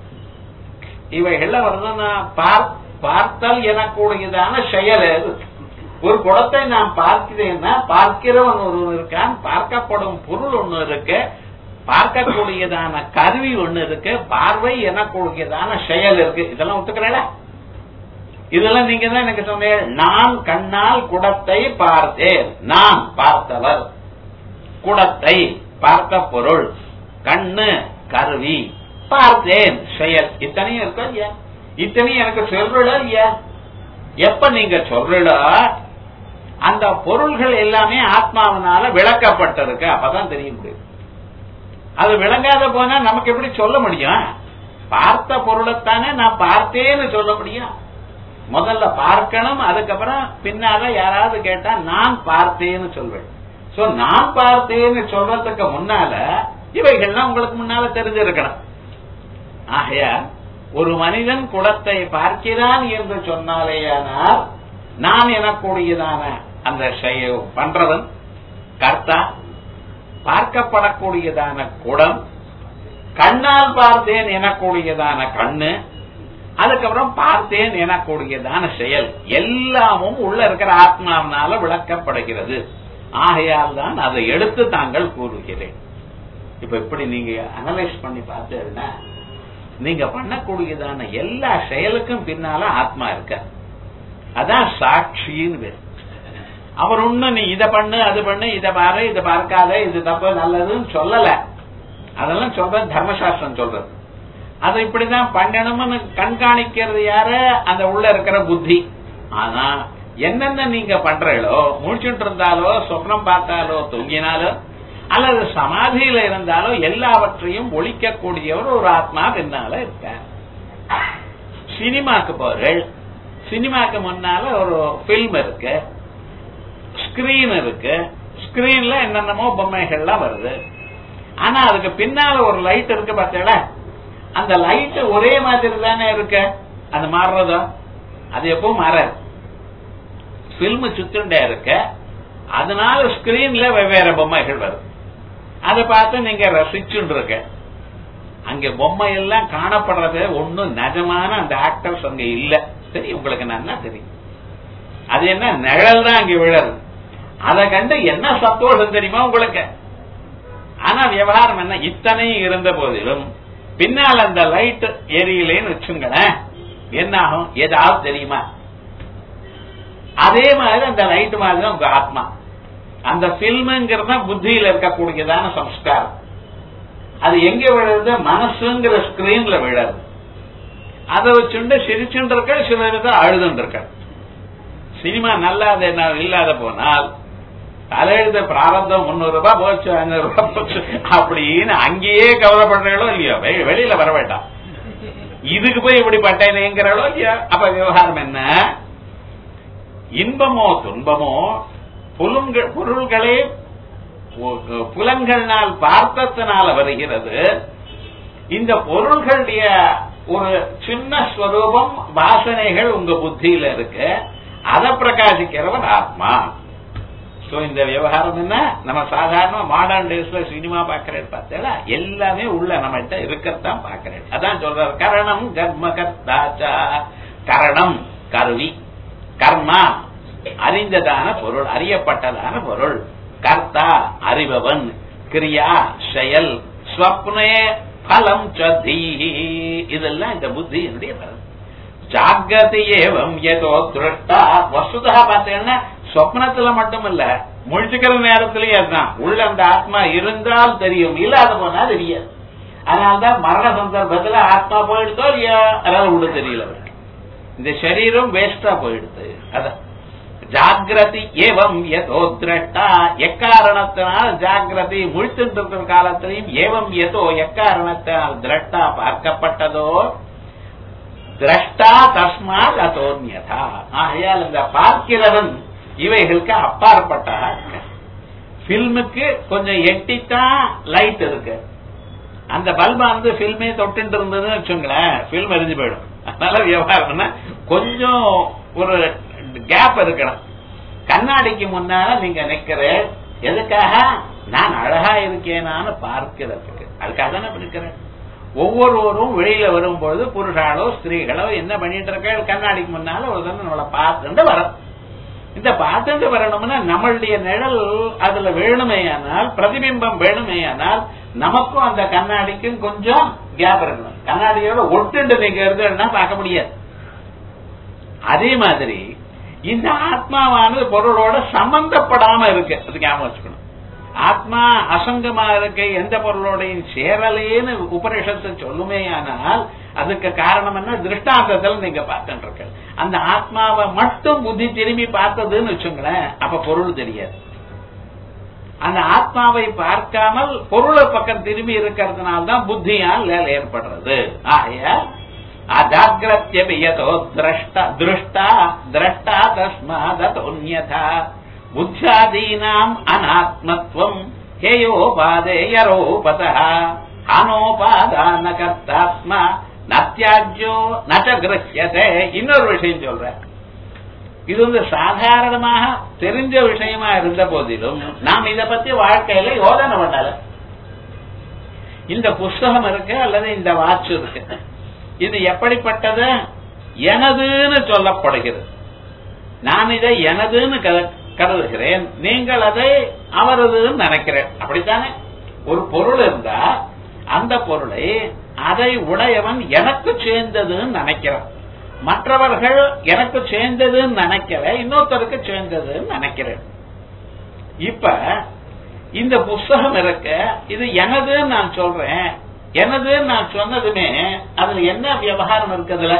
இவைகள்ல வருதுன்னா பார்த்தல் எனக்கூடியதான செயல் எது ஒரு குடத்தை நான் பார்க்கிறேன்னா பார்க்கிறவன் ஒருவன் இருக்கான் பார்க்கப்படும் பொருள் ஒண்ணு இருக்கு பார்க்கக்கூடியதான கருவி ஒண்ணு இருக்கு பார்வை எனக்கூடியதான செயல் இருக்கு இதெல்லாம் ஒத்துக்கிறேன் இதெல்லாம் நீங்க தான் எனக்கு சொன்னீங்க நான் கண்ணால் குடத்தை பார்த்தேன் நான் பார்த்தவர் குடத்தை பார்த்த பொருள் கண்ணு கருவி பார்த்தேன் செயல் இத்தனையும் இருக்கா இல்லையா இத்தனையும் எனக்கு சொல்றா இல்லையா எப்ப நீங்க சொல்றா அந்த பொருள்கள் எல்லாமே ஆத்மாவனால விளக்கப்பட்டிருக்கு அப்பதான் தெரிய முடியும் அது விளங்காத போனா நமக்கு எப்படி சொல்ல முடியும் பார்த்த பொருளைத்தானே நான் பார்த்தேன்னு சொல்ல முடியும் முதல்ல பார்க்கணும் அதுக்கப்புறம் பின்னால யாராவது கேட்டா நான் பார்த்தேன்னு சொல்வேன் சோ நான் பார்த்தேன்னு சொல்றதுக்கு முன்னால இவைகள்லாம் உங்களுக்கு முன்னால தெரிஞ்சிருக்கணும் ஆகையா ஒரு மனிதன் குடத்தை பார்க்கிறான் என்று சொன்னாலேயானால் நான் எனக்கூடியதான அந்த செயல் பண்றவன் கர்த்தா பார்க்கப்படக்கூடியதான குடம் கண்ணால் பார்த்தேன் எனக்கூடியதான கண்ணு அதுக்கப்புறம் பார்த்தேன் எனக்கூடியதான செயல் எல்லாமும் உள்ள இருக்கிற ஆத்மாவினால விளக்கப்படுகிறது ஆகையால் தான் அதை எடுத்து தாங்கள் கூறுகிறேன் இப்ப இப்படி நீங்க அனலைஸ் பண்ணி பார்த்தீங்கன்னா நீங்க பண்ணக்கூடியதான எல்லா செயலுக்கும் பின்னால ஆத்மா இருக்க அதான் சாட்சின்னு பேர் அவர் ஒண்ணு நீ இத பண்ணு அது பண்ணு இத பாரு இத பார்க்காத இது தப்பு நல்லதுன்னு சொல்லல அதெல்லாம் சொல்ற தர்மசாஸ்திரம் சொல்றது அதை இப்படிதான் பண்ணணும்னு கண்காணிக்கிறது யாரு அந்த உள்ள இருக்கிற புத்தி ஆனா என்னென்ன நீங்க பண்றீங்களோ முடிச்சுட்டு இருந்தாலோ சொப்னம் பார்த்தாலோ தூங்கினாலோ அல்லது சமாதியில இருந்தாலோ எல்லாவற்றையும் ஒழிக்கக்கூடியவர் ஒரு ஆத்மா பின்னால இருக்க சினிமாக்கு போறேள் சினிமாக்கு முன்னால ஒரு பிலிம் இருக்கு ஸ்கிரீன் இருக்கு ஸ்கிரீன்ல என்னென்னமோ பொம்மைகள்லாம் வருது ஆனா அதுக்கு பின்னால ஒரு லைட் இருக்கு பார்த்தேடா அந்த லைட் ஒரே மாதிரி தானே இருக்கு அது மாறுறதா அது எப்பவும் மாறாது பிலிம் சுத்துண்டே இருக்க அதனால ஸ்கிரீன்ல வெவ்வேறு பொம்மைகள் வருது அதை பார்த்து நீங்க ரசிச்சுட்டு இருக்க அங்க பொம்மை எல்லாம் காணப்படுறது ஒன்னும் நிஜமான அந்த ஆக்டர்ஸ் அங்க இல்ல சரி உங்களுக்கு நல்லா தெரியும் அது என்ன நிழல் தான் அங்க விழறது அதை கண்டு என்ன சந்தோஷம் தெரியுமா உங்களுக்கு ஆனா விவகாரம் என்ன இத்தனையும் இருந்த போதிலும் பின்னால் அந்த லைட் எரியலேன்னு வச்சுங்களேன் என்ன ஆகும் ஏதாவது தெரியுமா அதே மாதிரி அந்த லைட் மாதிரி தான் உங்க ஆத்மா அந்த பில்முங்கிறத புத்தியில இருக்கக்கூடியதான சம்ஸ்காரம் அது எங்க விழுது மனசுங்கிற ஸ்கிரீன்ல விழாது அதை வச்சுண்டு சிரிச்சுட்டு இருக்க சில விதம் அழுதுட்டு இருக்க சினிமா நல்லா அது என்ன இல்லாத போனால் தலையெழுத பிராரத்தம் முன்னூறு ரூபாய் போச்சு ஐநூறு ரூபாய் போச்சு அப்படின்னு அங்கேயே கவலைப்படுறீங்களோ இல்லையோ வெ- வெளியில வர வேண்டாம் இதுக்கு போய் இப்படி பட்டேனேங்கிறாளோ இல்லையா அப்ப விவகாரம் என்ன இன்பமோ துன்பமோ புலுங்க- பொருள்களே பு- புலன்கள்னால் பார்த்தத்தினால வருகிறது இந்த பொருள்களுடைய ஒரு சின்ன ஸ்வரூபம் வாசனைகள் உங்க புத்தியில இருக்கு அதை பிரகாசிக்கிறவன் ஆத்மா சோ இந்த விவகாரம் என்ன நம்ம சாதாரண மாடர்ன் டேஸ்ல சினிமா பாக்குறேன் பார்த்தேல எல்லாமே உள்ள நம்மகிட்ட இருக்கத்தான் பாக்குறேன் அதான் சொல்றாரு கரணம் கர்ம கர்த்தாச்சா கரணம் கருவி கர்மா அறிந்ததான பொருள் அறியப்பட்டதான பொருள் கர்த்தா அறிபவன் கிரியா செயல் ஸ்வப்னே பலம் சதீஹி இதெல்லாம் இந்த புத்தியினுடைய பலம் ஜாகிரதை ஏவம் ஏதோ திருஷ்டா வசுதா பார்த்தீங்கன்னா சொப்னத்துல மட்டும் இல்ல முழிச்சுக்கிற நேரத்திலேயே அதுதான் உள்ள அந்த ஆத்மா இருந்தால் தெரியும் இல்லாத போனா தெரியாது அதனால்தான் மரண சந்தர்ப்பத்துல ஆத்மா போயிடுதோ இல்லையா அதனால உள்ள தெரியல அவருக்கு. இந்த சரீரம் வேஸ்டா போயிடுது அதான் ஜாகிரதி ஏவம் எதோ திரட்டா எக்காரணத்தினால் ஜாகிரதி முழித்துட்டு இருக்கிற காலத்திலையும் ஏவம் எதோ எக்காரணத்தினால் திரட்டா பார்க்கப்பட்டதோ திரஷ்டா தஸ்மாத் அதோன்யதா ஆகையால் இந்த பார்க்கிறவன் இவைகளுக்கு அப்பாற்பட்டதா இருக்க பில்முக்கு கொஞ்சம் எட்டித்தான் லைட் இருக்கு அந்த பல்பானது பில்மே தொட்டு இருந்ததுன்னு வச்சுங்களேன் பில்ம் எரிஞ்சு போயிடும் அதனால விவகாரம்னா கொஞ்சம் ஒரு கேப் இருக்கணும் கண்ணாடிக்கு முன்னால நீங்க நிக்கிற எதுக்காக நான் அழகா இருக்கேனான்னு பார்க்கிறதுக்கு அதுக்காக தானே இப்ப நிக்கிறேன் ஒவ்வொருவரும் வெளியில வரும்பொழுது புருஷாலோ ஸ்திரீகளோ என்ன பண்ணிட்டு இருக்க கண்ணாடிக்கு முன்னால ஒரு தடவை நம்மளை பார்த்துட்டு வரும் இந்த பார்த்துட்டு வரணும்னா நம்மளுடைய நிழல் அதுல வேணுமேயானால் பிரதிபிம்பம் வேணுமேயானால் நமக்கும் அந்த கண்ணாடிக்கும் கொஞ்சம் கேப் இருக்கணும் கண்ணாடியோட ஒட்டுண்டு நீங்க இருந்ததுன்னா பார்க்க முடியாது அதே மாதிரி இந்த ஆத்மாவானது பொருளோட சம்பந்தப்படாம இருக்கு அது ஞாபகம் வச்சுக்கணும் ஆத்மா அசங்கமா இருக்க எந்த பொருளோடையும் சேரலேன்னு உபனிஷத்து சொல்லுமே ஆனால் அதுக்கு காரணம் என்ன திருஷ்டாந்தத்தில் நீங்க பார்த்துட்டு இருக்க அந்த ஆத்மாவை மட்டும் புத்தி திரும்பி பார்த்ததுன்னு வச்சுங்களேன் அப்ப பொருள் தெரியாது அந்த ஆத்மாவை பார்க்காமல் பொருளை பக்கம் திரும்பி இருக்கிறதுனால தான் புத்தியால் வேலை ஏற்படுறது ஆகையால் அஜாகிரத்யபியதோ திரஷ்டா திருஷ்டா திரஷ்டா தஸ்மாதோன்யதா புத்தியாதீனாம் அநாத்மத்வம் ஹேயோபாதேயரோபத அனோபாதான கர்த்தாத்மா நத்தியாஜ்யோ நச்ச கிரஹியதே இன்னொரு விஷயம் சொல்றேன் இது வந்து சாதாரணமாக தெரிஞ்ச விஷயமா இருந்த போதிலும் நாம் இத பத்தி வாழ்க்கையில யோசனை பண்ணல இந்த புஸ்தகம் இருக்கு அல்லது இந்த வாட்ச் இருக்கு இது எப்படிப்பட்டது எனதுன்னு சொல்லப்படுகிறது நான் இதை எனதுன்னு கரு- கருதுகிறேன் நீங்கள் அதை அவரதுன்னு நினைக்கிறேன் அப்படித்தானே ஒரு பொருள் இருந்தா அந்த பொருளை அதை உடையவன் எனக்கு சேர்ந்ததுன்னு நினைக்கிறான் மற்றவர்கள் எனக்கு சேர்ந்ததுன்னு நினைக்கல இன்னொருத்தருக்கு சேர்ந்ததுன்னு நினைக்கிறேன் இப்ப இந்த புஸ்தகம் இருக்க இது எனதுன்னு நான் சொல்றேன் எனதுன்னு நான் சொன்னதுமே அதுல என்ன விவகாரம் இருக்குதுல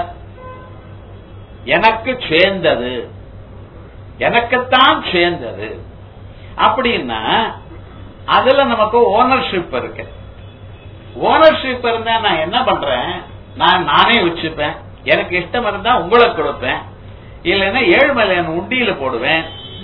எனக்கு சேர்ந்தது எனக்குத்தான் சேர்ந்தது அப்படின்னா அதுல நமக்கு ஓனர்ஷிப் இருக்கு ஓனர்ஷிப் இருந்தா நான் என்ன பண்றேன் நான் நானே வச்சுப்பேன் எனக்கு இஷ்டம் இருந்தா உங்களுக்கு கொடுப்பேன் இல்லைன்னா ஏழ்மலையன் உண்டியில போடுவேன்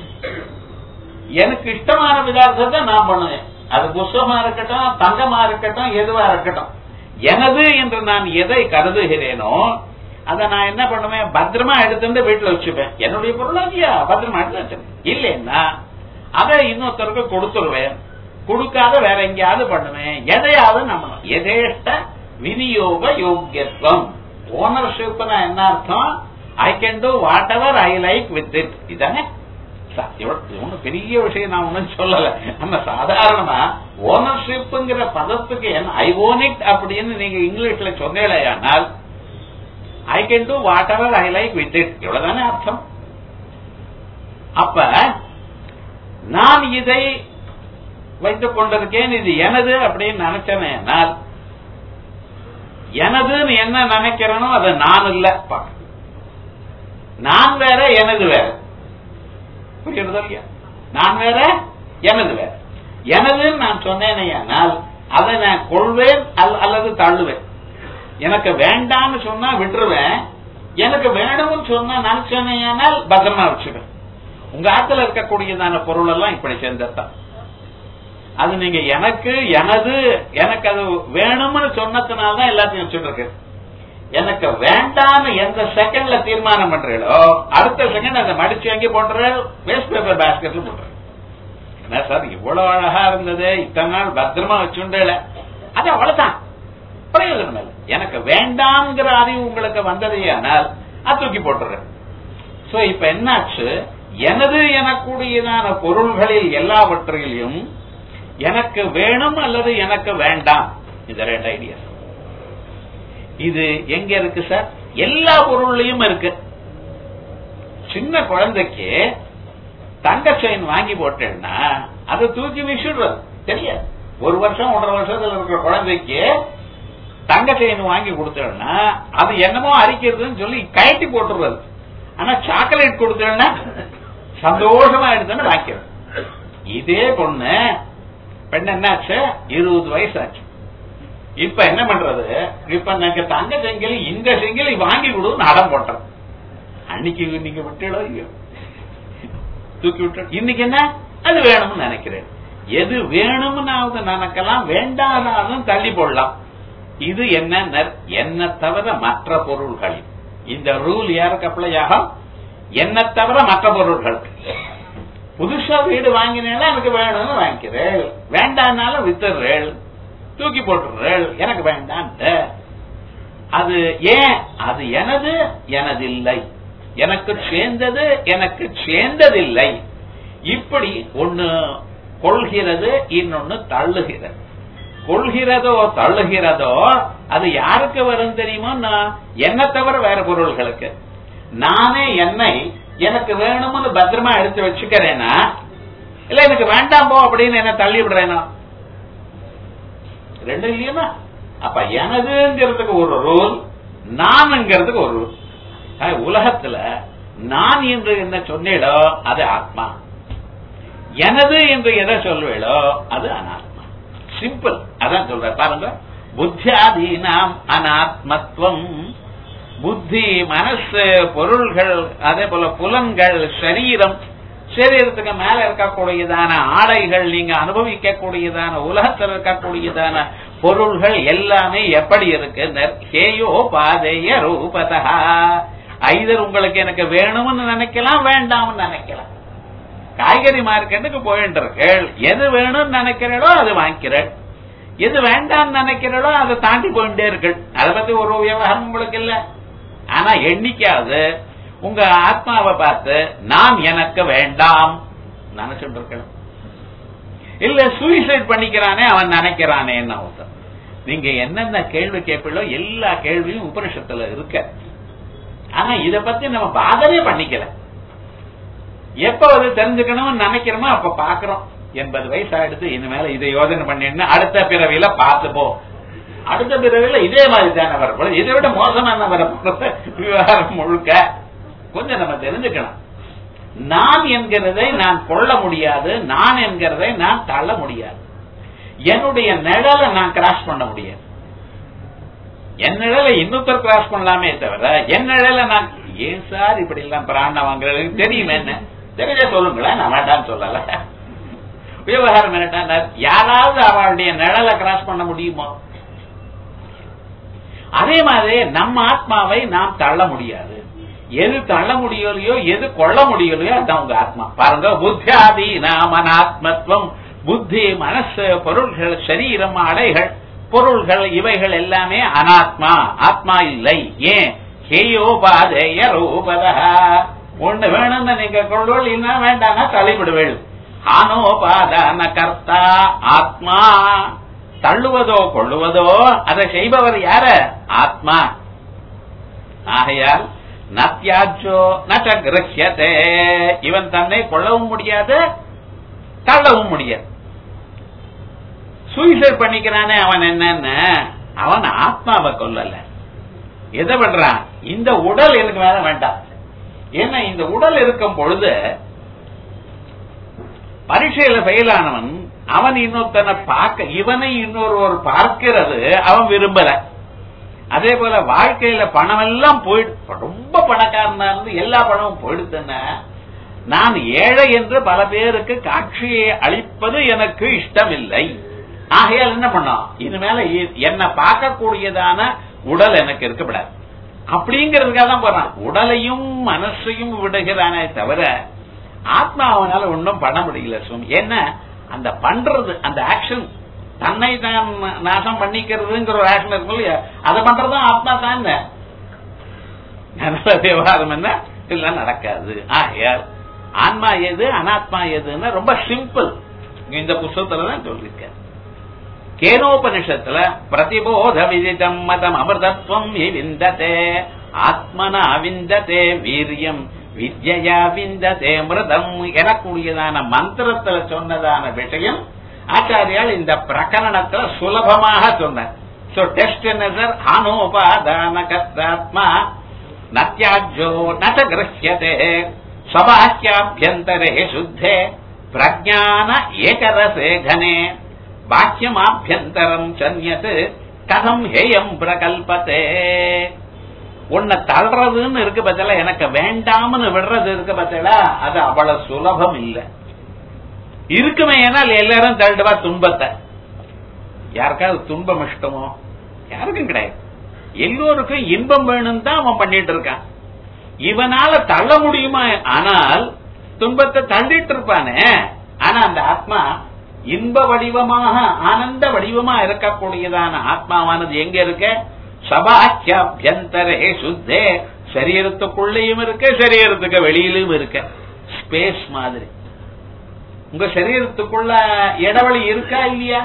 எனக்கு இஷ்டமான விதார்த்தத்தை நான் பண்ணுவேன் அது புஸ்தகமா இருக்கட்டும் தங்கமா இருக்கட்டும் எதுவா இருக்கட்டும் எனது என்று நான் எதை கருதுகிறேனோ அதை நான் என்ன பண்ணுவேன் பத்திரமா எடுத்துட்டு வீட்டுல வச்சுப்பேன் என்னுடைய பொருளா இல்லையா பத்திரமா எடுத்து வச்சிருக்கேன் இல்லைன்னா அதை இன்னொருத்தருக்கு கொடுத்துருவேன் கொடுக்காத வேற எங்கேயாவது பண்ணுவேன் எதையாவது நம்ம எதேஷ்ட விநியோக யோக்கியத்துவம் ஓனர்ஷிப்னா என்ன அர்த்தம் I can do whatever I like with it இதானே ஒன்னும் பெரிய விஷயம் நான் ஒன்னும் சொல்லல நம்ம சாதாரணமா ஓனர்ஷிப்ங்கிற பதத்துக்கு என்ன ஐ ஓன் இட் அப்படின்னு நீங்க இங்கிலீஷ்ல சொன்னேலையானால் I can do whatever I like with it இவ்வளவுதானே அர்த்தம் அப்ப நான் இதை வைத்துக் கொண்டிருக்கேன் இது எனது அப்படின்னு நினைச்சேனால் எனதுன்னு என்ன நினைக்கிறேனோ அது நான் இல்ல நான் வேற எனது வேற புரியுறதோ இல்லையா நான் வேற எனது வேற எனதுன்னு நான் சொன்னேனையானால் அதை நான் கொள்வேன் அல்லது தள்ளுவேன் எனக்கு வேண்டாம்னு சொன்னா விட்டுருவேன் எனக்கு வேணும்னு சொன்னா நினைச்சேனையானால் பத்திரமா வச்சுவேன் உங்க ஆத்துல இருக்கக்கூடியதான பொருள் எல்லாம் இப்படி சேர்ந்ததான் அது நீங்க எனக்கு எனது எனக்கு அது வேணும்னு சொன்னதுனாலதான் எல்லாத்தையும் வச்சுட்டு இருக்கு எனக்கு வேண்டாம்னு எந்த செகண்ட்ல தீர்மானம் பண்றீங்களோ அடுத்த செகண்ட் அதை மடிச்சு வாங்கி போட்டுறேன் வேஸ்ட் பேப்பர் பேஸ்கெட்ல போட்டுறேன் என்ன சார் இவ்வளவு அழகா இருந்தது இத்தனை நாள் பத்திரமா வச்சுண்டேல அது அவ்வளவுதான் பிரயோஜனம் இல்லை எனக்கு வேண்டாம்ங்கிற அறிவு உங்களுக்கு வந்ததே ஆனால் அது தூக்கி போட்டுறேன் சோ இப்ப என்னாச்சு எனது எனக்கூடியதான பொருள்களில் எல்லாவற்றிலையும் எனக்கு வேணும் அல்லது எனக்கு வேண்டாம் இந்த ரெண்டு ஐடியா இது எங்க இருக்கு சார் எல்லா பொருள்லயும் இருக்கு சின்ன குழந்தைக்கு தங்க செயின் வாங்கி போட்டேன்னா அதை தூக்கி வீசிடுறது தெரியாது ஒரு வருஷம் ஒன்றரை வருஷத்துல இருக்கிற குழந்தைக்கு தங்க செயின் வாங்கி கொடுத்தேன்னா அது என்னமோ அரிக்கிறதுன்னு சொல்லி கயட்டி போட்டுறது ஆனா சாக்லேட் கொடுத்தேன்னா சந்தோஷமா எடுத்துன்னு வாங்கிறது இதே பொண்ணு பெண் என்னாச்சு இருபது வயசு ஆச்சு இப்ப என்ன பண்றது இப்ப எனக்கு தங்க செங்கலி இந்த செங்கலி வாங்கி கொடுன்னு அடம் போட்டது அன்னைக்கு நீங்க விட்டுடோ இல்லையோ தூக்கி விட்டு இன்னைக்கு என்ன அது வேணும்னு நினைக்கிறேன் எது வேணும்னாவது நினைக்கலாம் வேண்டானாலும் தள்ளி போடலாம் இது என்ன என்ன தவிர மற்ற பொருள்களில் இந்த ரூல் யாருக்கு அப்ளை ஆகும் என்ன தவிர மற்ற பொருள்கள் புதுசா வீடு வாங்கினேன்னா எனக்கு வேணும்னு வாங்கிக்கிறேன் வேண்டாம்னாலும் வித்துறேள் தூக்கி போட்டுறேள் எனக்கு வேண்டாம் அது ஏன் அது எனது எனதில்லை எனக்கு சேர்ந்தது எனக்கு சேர்ந்ததில்லை இப்படி ஒன்னு கொள்கிறது இன்னொன்னு தள்ளுகிறது கொள்கிறதோ தள்ளுகிறதோ அது யாருக்கு வரும் தெரியுமோ என்ன தவிர வேற பொருள்களுக்கு நானே என்னை எனக்கு வேணும்னு பத்திரமா எடுத்து வச்சுக்கிறேனா இல்ல எனக்கு வேண்டாம் போ அப்படின்னு என்ன தள்ளி விடுறேனா ரெண்டு இல்லையுமா அப்ப எனதுங்கிறதுக்கு ஒரு ரூல் நான்ங்கிறதுக்கு ஒரு ரூல் உலகத்துல நான் என்று என்ன சொன்னீடோ அது ஆத்மா எனது என்று எதை சொல்வேளோ அது அனாத்மா சிம்பிள் அதான் சொல்ற பாருங்க புத்தியாதீனாம் அனாத்மத்துவம் புத்தி மனசு பொருள்கள் அதே போல புலன்கள் சரீரம் சரீரத்துக்கு மேல இருக்கக்கூடியதான ஆடைகள் நீங்க அனுபவிக்க கூடியதான உலகத்தில் இருக்கக்கூடியதான பொருள்கள் எல்லாமே எப்படி இருக்கு ஹேயோ பாதைய ரூபதா ஐதர் உங்களுக்கு எனக்கு வேணும்னு நினைக்கலாம் வேண்டாம்னு நினைக்கலாம் காய்கறி மார்க்கெட்டுக்கு போயிட்டு இருக்கேள் எது வேணும்னு நினைக்கிறீங்களோ அது வாங்கிக்கிறேன் எது வேண்டாம்னு நினைக்கிறீங்களோ அதை தாண்டி போயிட்டே இருக்கு அதை பத்தி ஒரு விவகாரம் உங்களுக்கு இல்ல ஆனா என்னைக்காவது உங்க ஆத்மாவை பார்த்து நான் எனக்கு வேண்டாம் நினைச்சுட்டு இருக்கணும் இல்ல சூசைட் பண்ணிக்கிறானே அவன் நினைக்கிறானேன்னு அவசரம் நீங்க என்னென்ன கேள்வி கேட்பீங்களோ எல்லா கேள்வியும் உபனிஷத்துல இருக்க ஆனா இத பத்தி நம்ம பாதமே பண்ணிக்கல எப்ப அது தெரிஞ்சுக்கணும்னு நினைக்கிறோமோ அப்ப பாக்குறோம் எண்பது வயசு ஆயிடுத்து இனிமேல இதை யோசனை பண்ணிட்டு அடுத்த பிறவியில பார்த்துப்போம் அடுத்த பிறவில இதே மாதிரி தானே வரப்போது இதை விட மோசமான வரப்போறது விவகாரம் முழுக்க கொஞ்சம் நம்ம தெரிஞ்சுக்கணும் நான் என்கிறதை நான் கொள்ள முடியாது நான் என்கிறதை நான் தள்ள முடியாது என்னுடைய நிழலை நான் கிராஸ் பண்ண முடியாது என் நிழலை இன்னொருத்தர் கிராஸ் பண்ணலாமே தவிர என் நிழலை நான் ஏன் சார் இப்படி எல்லாம் பிராண வாங்குறது தெரியுமே என்ன தெரிஞ்ச சொல்லுங்களேன் நான் வேண்டாம்னு சொல்லல விவகாரம் என்னட்டா யாராவது அவளுடைய நிழலை கிராஸ் பண்ண முடியுமோ அதே மாதிரி நம்ம ஆத்மாவை நாம் தள்ள முடியாது எது தள்ள முடியலையோ எது கொள்ள முடியலையோ அதுதான் உங்க ஆத்மா பாருங்க புத்தியாதி நாமனாத்மத்துவம் புத்தி மனசு பொருள்கள் சரீரம் அடைகள் பொருள்கள் இவைகள் எல்லாமே அனாத்மா ஆத்மா இல்லை ஏன் ஹேயோபாதேய ரூபதா ஒண்ணு வேணும்னு நீங்க கொள்வள் இல்லைன்னா வேண்டாம்னா தள்ளிவிடுவேள் ஆனோபாதான கர்த்தா ஆத்மா தள்ளுவதோ கொள்ளுவதோ அதை செய்பவர் யாரு ஆத்மா ஆகையால் நத்தியாச்சோ நச்ச கிரஹியதே இவன் தன்னை கொள்ளவும் முடியாது தள்ளவும் முடியாது சூசைட் பண்ணிக்கிறானே அவன் என்னன்னு அவன் ஆத்மாவை கொல்லல எதை பண்றான் இந்த உடல் எனக்கு வேற வேண்டாம் ஏன்னா இந்த உடல் இருக்கும் பொழுது பரீட்சையில ஃபெயில் ஆனவன் அவன் இன்னொருத்தனை பார்க்க இவனை இன்னொருவர் பார்க்கிறது அவன் விரும்பல அதே போல வாழ்க்கையில பணம் எல்லாம் போயிடு ரொம்ப பணக்காரனா இருந்து எல்லா பணமும் போயிடுதுன்னா நான் ஏழை என்று பல பேருக்கு காட்சியை அளிப்பது எனக்கு இஷ்டமில்லை ஆகையால் என்ன பண்ணோம் இனிமேல இ- என்னை பார்க்கக்கூடியதான உடல் எனக்கு இருக்கப்படாது அப்படிங்கிறதுக்காக தான் போறான் உடலையும் மனசையும் விடுகிறானே தவிர ஆத்மா அவனால ஒன்றும் பண்ண முடியல சுவாமி ஏன்னா அந்த பண்றது அந்த ஆக்ஷன் தன்னை தான் நாசம் பண்ணிக்கிறதுங்கிற ஒரு ஆக்ஷன் இருக்கும் இல்லையா அதை பண்றதும் ஆத்மா தான் அதனால விவகாரம் என்ன இல்ல நடக்காது ஆகையால் ஆன்மா எது அனாத்மா எதுன்னு ரொம்ப சிம்பிள் இந்த புஸ்தகத்துல தான் சொல்லிருக்க கேனோபனிஷத்துல பிரதிபோத விதிதம் மதம் அமிர்தத்வம் ஹி விந்ததே ஆத்மனா விந்ததே வீரியம் வித்யா விந்ததே மிருதம் எனக்கூடியதான மந்திரத்துல சொன்னதான விஷயம் ஆச்சாரியால் இந்த பிரகரணத்துல சுலபமாக சொன்னார் சோ டெஸ்ட் என்ன சார் அனோபாதான கர்த்தாத்மா நத்தியாஜோ நச்ச கிரஹியதே ஸ்வபாக்கியாபியந்தரே சுத்தே பிரஜான ஏகரசே கனே பாக்கியமாபியந்தரம் சன்யத் கதம் ஹேயம் பிரகல்பத்தே உன்னை தள்ளுறதுன்னு இருக்கு பத்தில எனக்கு வேண்டாம்னு விடுறது இருக்கு பத்தில அது அவ்வளவு சுலபம் இல்ல இருக்குமே ஏனால் எல்லாரும் தள்ளுவா துன்பத்தை யாருக்காவது துன்பம் இஷ்டமோ யாருக்கும் கிடையாது எல்லோருக்கும் இன்பம் வேணும் தான் அவன் பண்ணிட்டு இருக்கான் இவனால தள்ள முடியுமா ஆனால் துன்பத்தை தள்ளிட்டு இருப்பானே ஆனா அந்த ஆத்மா இன்ப வடிவமாக ஆனந்த வடிவமா இருக்கக்கூடியதான ஆத்மாவானது எங்க இருக்க சபாக்கியாபியந்தரே சுத்தே சரீரத்துக்குள்ளேயும் இருக்க சரீரத்துக்கு வெளியிலும் இருக்க ஸ்பேஸ் மாதிரி உங்க சரீரத்துக்குள்ள இடவெளி இருக்கா இல்லையா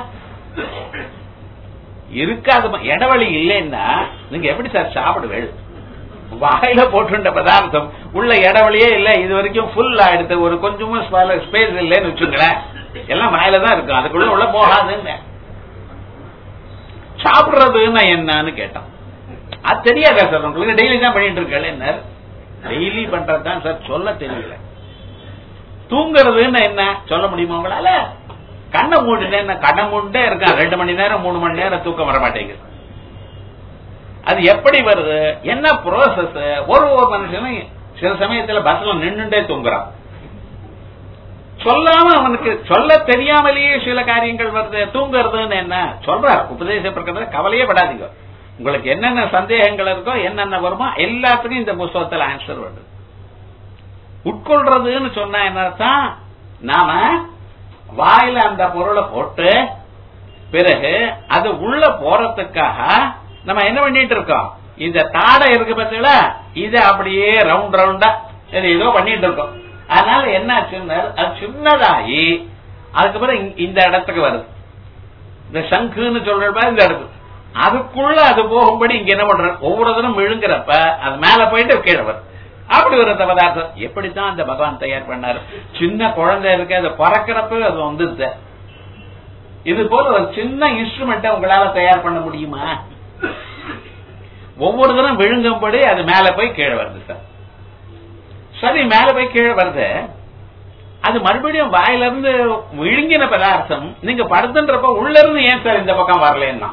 இருக்காது இடைவெளி இல்லைன்னா நீங்க எப்படி சார் சாப்பிடுவேள் வாயில போட்டுண்ட பதார்த்தம் உள்ள இடைவெளியே இல்ல இது வரைக்கும் ஃபுல் ஆயிடுத்து ஒரு கொஞ்சமும் ஸ்பேஸ் இல்லைன்னு வச்சுங்களேன் எல்லாம் வாயில தான் இருக்கும் அதுக்குள்ள உள்ள போகாதுன்னு சாப்பிடுறதுன்னா என்னன்னு கேட்டான் அது தெரியாதா சார் உங்களுக்கு டெய்லி தான் பண்ணிட்டு இருக்கேன் என்ன டெய்லி பண்றது தான் சார் சொல்ல தெரியல தூங்குறதுன்னு என்ன சொல்ல முடியுமா உங்களால கண்ணை மூடினேன் கண்ணை மூண்டே இருக்கான் ரெண்டு மணி நேரம் மூணு மணி நேரம் தூக்கம் வர மாட்டேங்குது அது எப்படி வருது என்ன ப்ரோசஸ் ஒரு ஒரு மனுஷனும் சில சமயத்துல பஸ்ல நின்னுட்டே தூங்குறான் சொல்லாம அவனுக்கு சொல்ல தெரியாமலேயே சில காரியங்கள் வருது தூங்குறதுன்னு என்ன சொல்றார் உபதேச பிரகடன கவலையே படாதீங்க உங்களுக்கு என்னென்ன சந்தேகங்கள் இருக்கோ என்னென்ன வருமோ எல்லாத்துக்கும் இந்த புஸ்தகத்துல ஆன்சர் வருது உட்கொள்றதுன்னு சொன்னா என்ன அர்த்தம் நாம வாயில அந்த பொருளை போட்டு பிறகு அது உள்ள போறதுக்காக நம்ம என்ன பண்ணிட்டு இருக்கோம் இந்த தாடை இருக்கு பார்த்தீங்களா இது அப்படியே ரவுண்ட் ரவுண்டா இது ஏதோ பண்ணிட்டு இருக்கோம் அதனால என்ன ஆச்சுன்னா அது சின்னதாகி அதுக்கப்புறம் இங்க- இந்த இடத்துக்கு வருது இந்த சங்குன்னு சொல்றப்ப இந்த இடத்துக்கு அதுக்குள்ள அது போகும்படி இங்க என்ன பண்ற ஒவ்வொரு தினம் விழுங்குறப்ப அது மேல போயிட்டு கீழே வரும் அப்படி ஒரு பதார்த்தம் எப்படித்தான் அந்த பகவான் தயார் பண்ணாரு சின்ன குழந்தை இருக்கு அது பறக்கிறப்ப அது வந்துருது இது போல ஒரு சின்ன இன்ஸ்ட்ருமெண்ட்டை உங்களால தயார் பண்ண முடியுமா ஒவ்வொரு தினம் விழுங்கும்படி அது மேல போய் கீழே வருது சார் சரி மேல போய் கீழே வருது அது மறுபடியும் வாயில இருந்து விழுங்கின பதார்த்தம் நீங்க படுத்துன்றப்ப உள்ள இருந்து ஏன் சார் இந்த பக்கம் வரலன்னா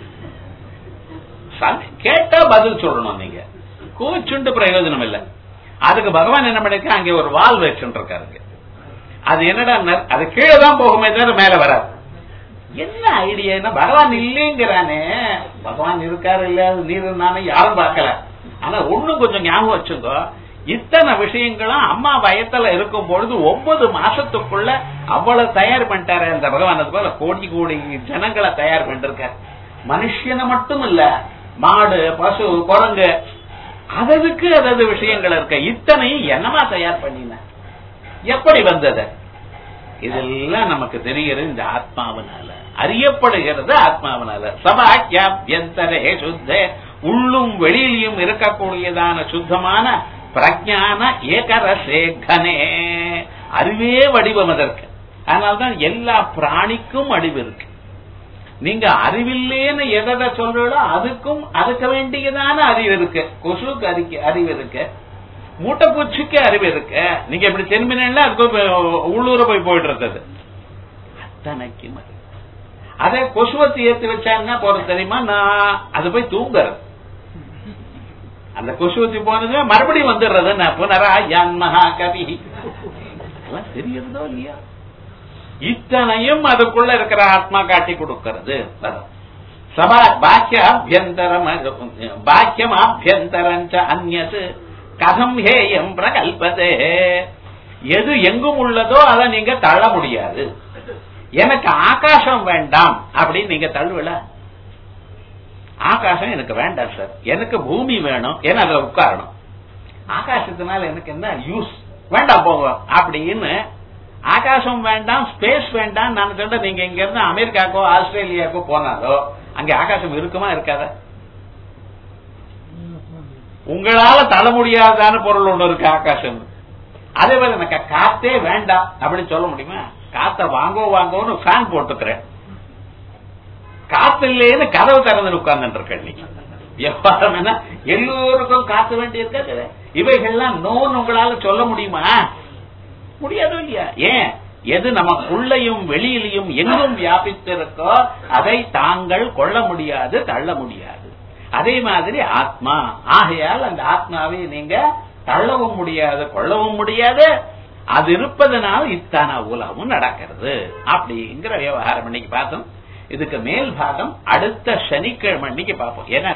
சரி, கேட்டா பதில் சொல்லணும் நீங்க கூச்சுண்டு பிரயோஜனம் இல்ல அதுக்கு பகவான் என்ன பண்ணிருக்க அங்கே ஒரு வால் வச்சுட்டு இருக்காரு அது என்னடா நர்- அது கீழே தான் போகுமே தவிர மேல வராது என்ன ஐடியா பகவான் இல்லைங்கிறானே பகவான் இருக்காரு இல்ல நீர் நானே யாரும் பார்க்கல ஆனா ஒண்ணும் கொஞ்சம் ஞாபகம் வச்சுக்கோ இத்தனை விஷயங்களும் அம்மா வயத்துல இருக்கும் பொழுது ஒன்பது மாசத்துக்குள்ள அவ்வளவு தயார் பண்ணிட்டாரு அந்த பகவான் அது போல கோடி கோடி ஜனங்களை தயார் பண்ணிருக்காரு மனுஷனை மட்டும் இல்ல மாடு பசு குரங்கு அதற்கு அதது விஷயங்கள் இருக்க இத்தனையும் என்னமா தயார் பண்ணின எப்படி வந்தது இதெல்லாம் நமக்கு தெரிகிறது இந்த ஆத்மாவினால அறியப்படுகிறது ஆத்மாவினால சபாக்கியாபியந்தரே சுத்த உள்ளும் வெளியிலையும் இருக்கக்கூடியதான சுத்தமான பிரஜான ஏகரசேகனே அறிவே வடிவம் அதற்கு அதனால்தான் எல்லா பிராணிக்கும் அறிவு இருக்கு நீங்க அறிவில்லேன்னு எதை சொல்றீங்களோ அதுக்கும் அதுக்கு வேண்டியதான அறிவு இருக்கு கொசுக்கு அறிக்கை அறிவு இருக்கு மூட்டைப்பூச்சிக்கு அறிவு இருக்கு நீங்க இப்படி திரும்பினா அதுக்கு உள்ளூர போய் போயிட்டு இருந்தது அத்தனைக்கும் அறிவு அதே கொசுவத்தை ஏத்தி வச்சாங்கன்னா போறது தெரியுமா நான் அது போய் தூங்குறது அந்த கொசுவத்தி போனது மறுபடியும் வந்துடுறது நான் புனரா யான் மகா கவி எல்லாம் தெரியறதோ இல்லையா இத்தனையும் அதுக்குள்ள இருக்கிற ஆத்மா காட்டி கொடுக்கிறது சபா பாக்கியாபியந்தரம் பாக்கியம் ஆபியந்தரம் அந்நது கதம் ஹேயம் பிரகல்பதே எது எங்கும் உள்ளதோ அதை நீங்க தள்ள முடியாது எனக்கு ஆகாசம் வேண்டாம் அப்படின்னு நீங்க தள்ளுவல ஆகாசம் எனக்கு வேண்டாம் சார் எனக்கு பூமி வேணும் ஏன்னா அதுல உட்காரணும் ஆகாசத்தினால எனக்கு என்ன யூஸ் வேண்டாம் போங்க அப்படின்னு ஆகாசம் வேண்டாம் ஸ்பேஸ் வேண்டாம் நான் சொல்ற நீங்க இங்க இருந்து அமெரிக்காக்கோ ஆஸ்திரேலியாக்கோ போனாலோ அங்க ஆகாசம் இருக்குமா இருக்காத உங்களால தள்ள முடியாதான பொருள் ஒண்ணு இருக்கு ஆகாசம் அதே மாதிரி எனக்கு காத்தே வேண்டாம் அப்படின்னு சொல்ல முடியுமா காத்த வாங்கோ வாங்கோன்னு ஃபேன் போட்டுக்கிறேன் காத்து இல்லைன்னு கதவு திறந்து உட்கார்ந்து இருக்கேன் நீங்க வியாபாரம் என்ன எல்லோருக்கும் காத்து வேண்டி இருக்காது இவைகள்லாம் நோன் உங்களால சொல்ல முடியுமா முடியாதோ இல்லையா ஏன் எது நமக்குள்ளையும் வெளியிலையும் எங்கும் வியாபித்திருக்கோ அதை தாங்கள் கொள்ள முடியாது தள்ள முடியாது அதே மாதிரி ஆத்மா ஆகையால் அந்த ஆத்மாவை நீங்க தள்ளவும் முடியாது கொள்ளவும் முடியாது அது இருப்பதனால் இத்தனை உலகமும் நடக்கிறது அப்படிங்கிற விவகாரம் இன்னைக்கு பார்த்தோம் இதுக்கு மேல் பாகம் அடுத்த சனிக்கிழமை அன்னைக்கு பார்ப்போம் ஏன்னா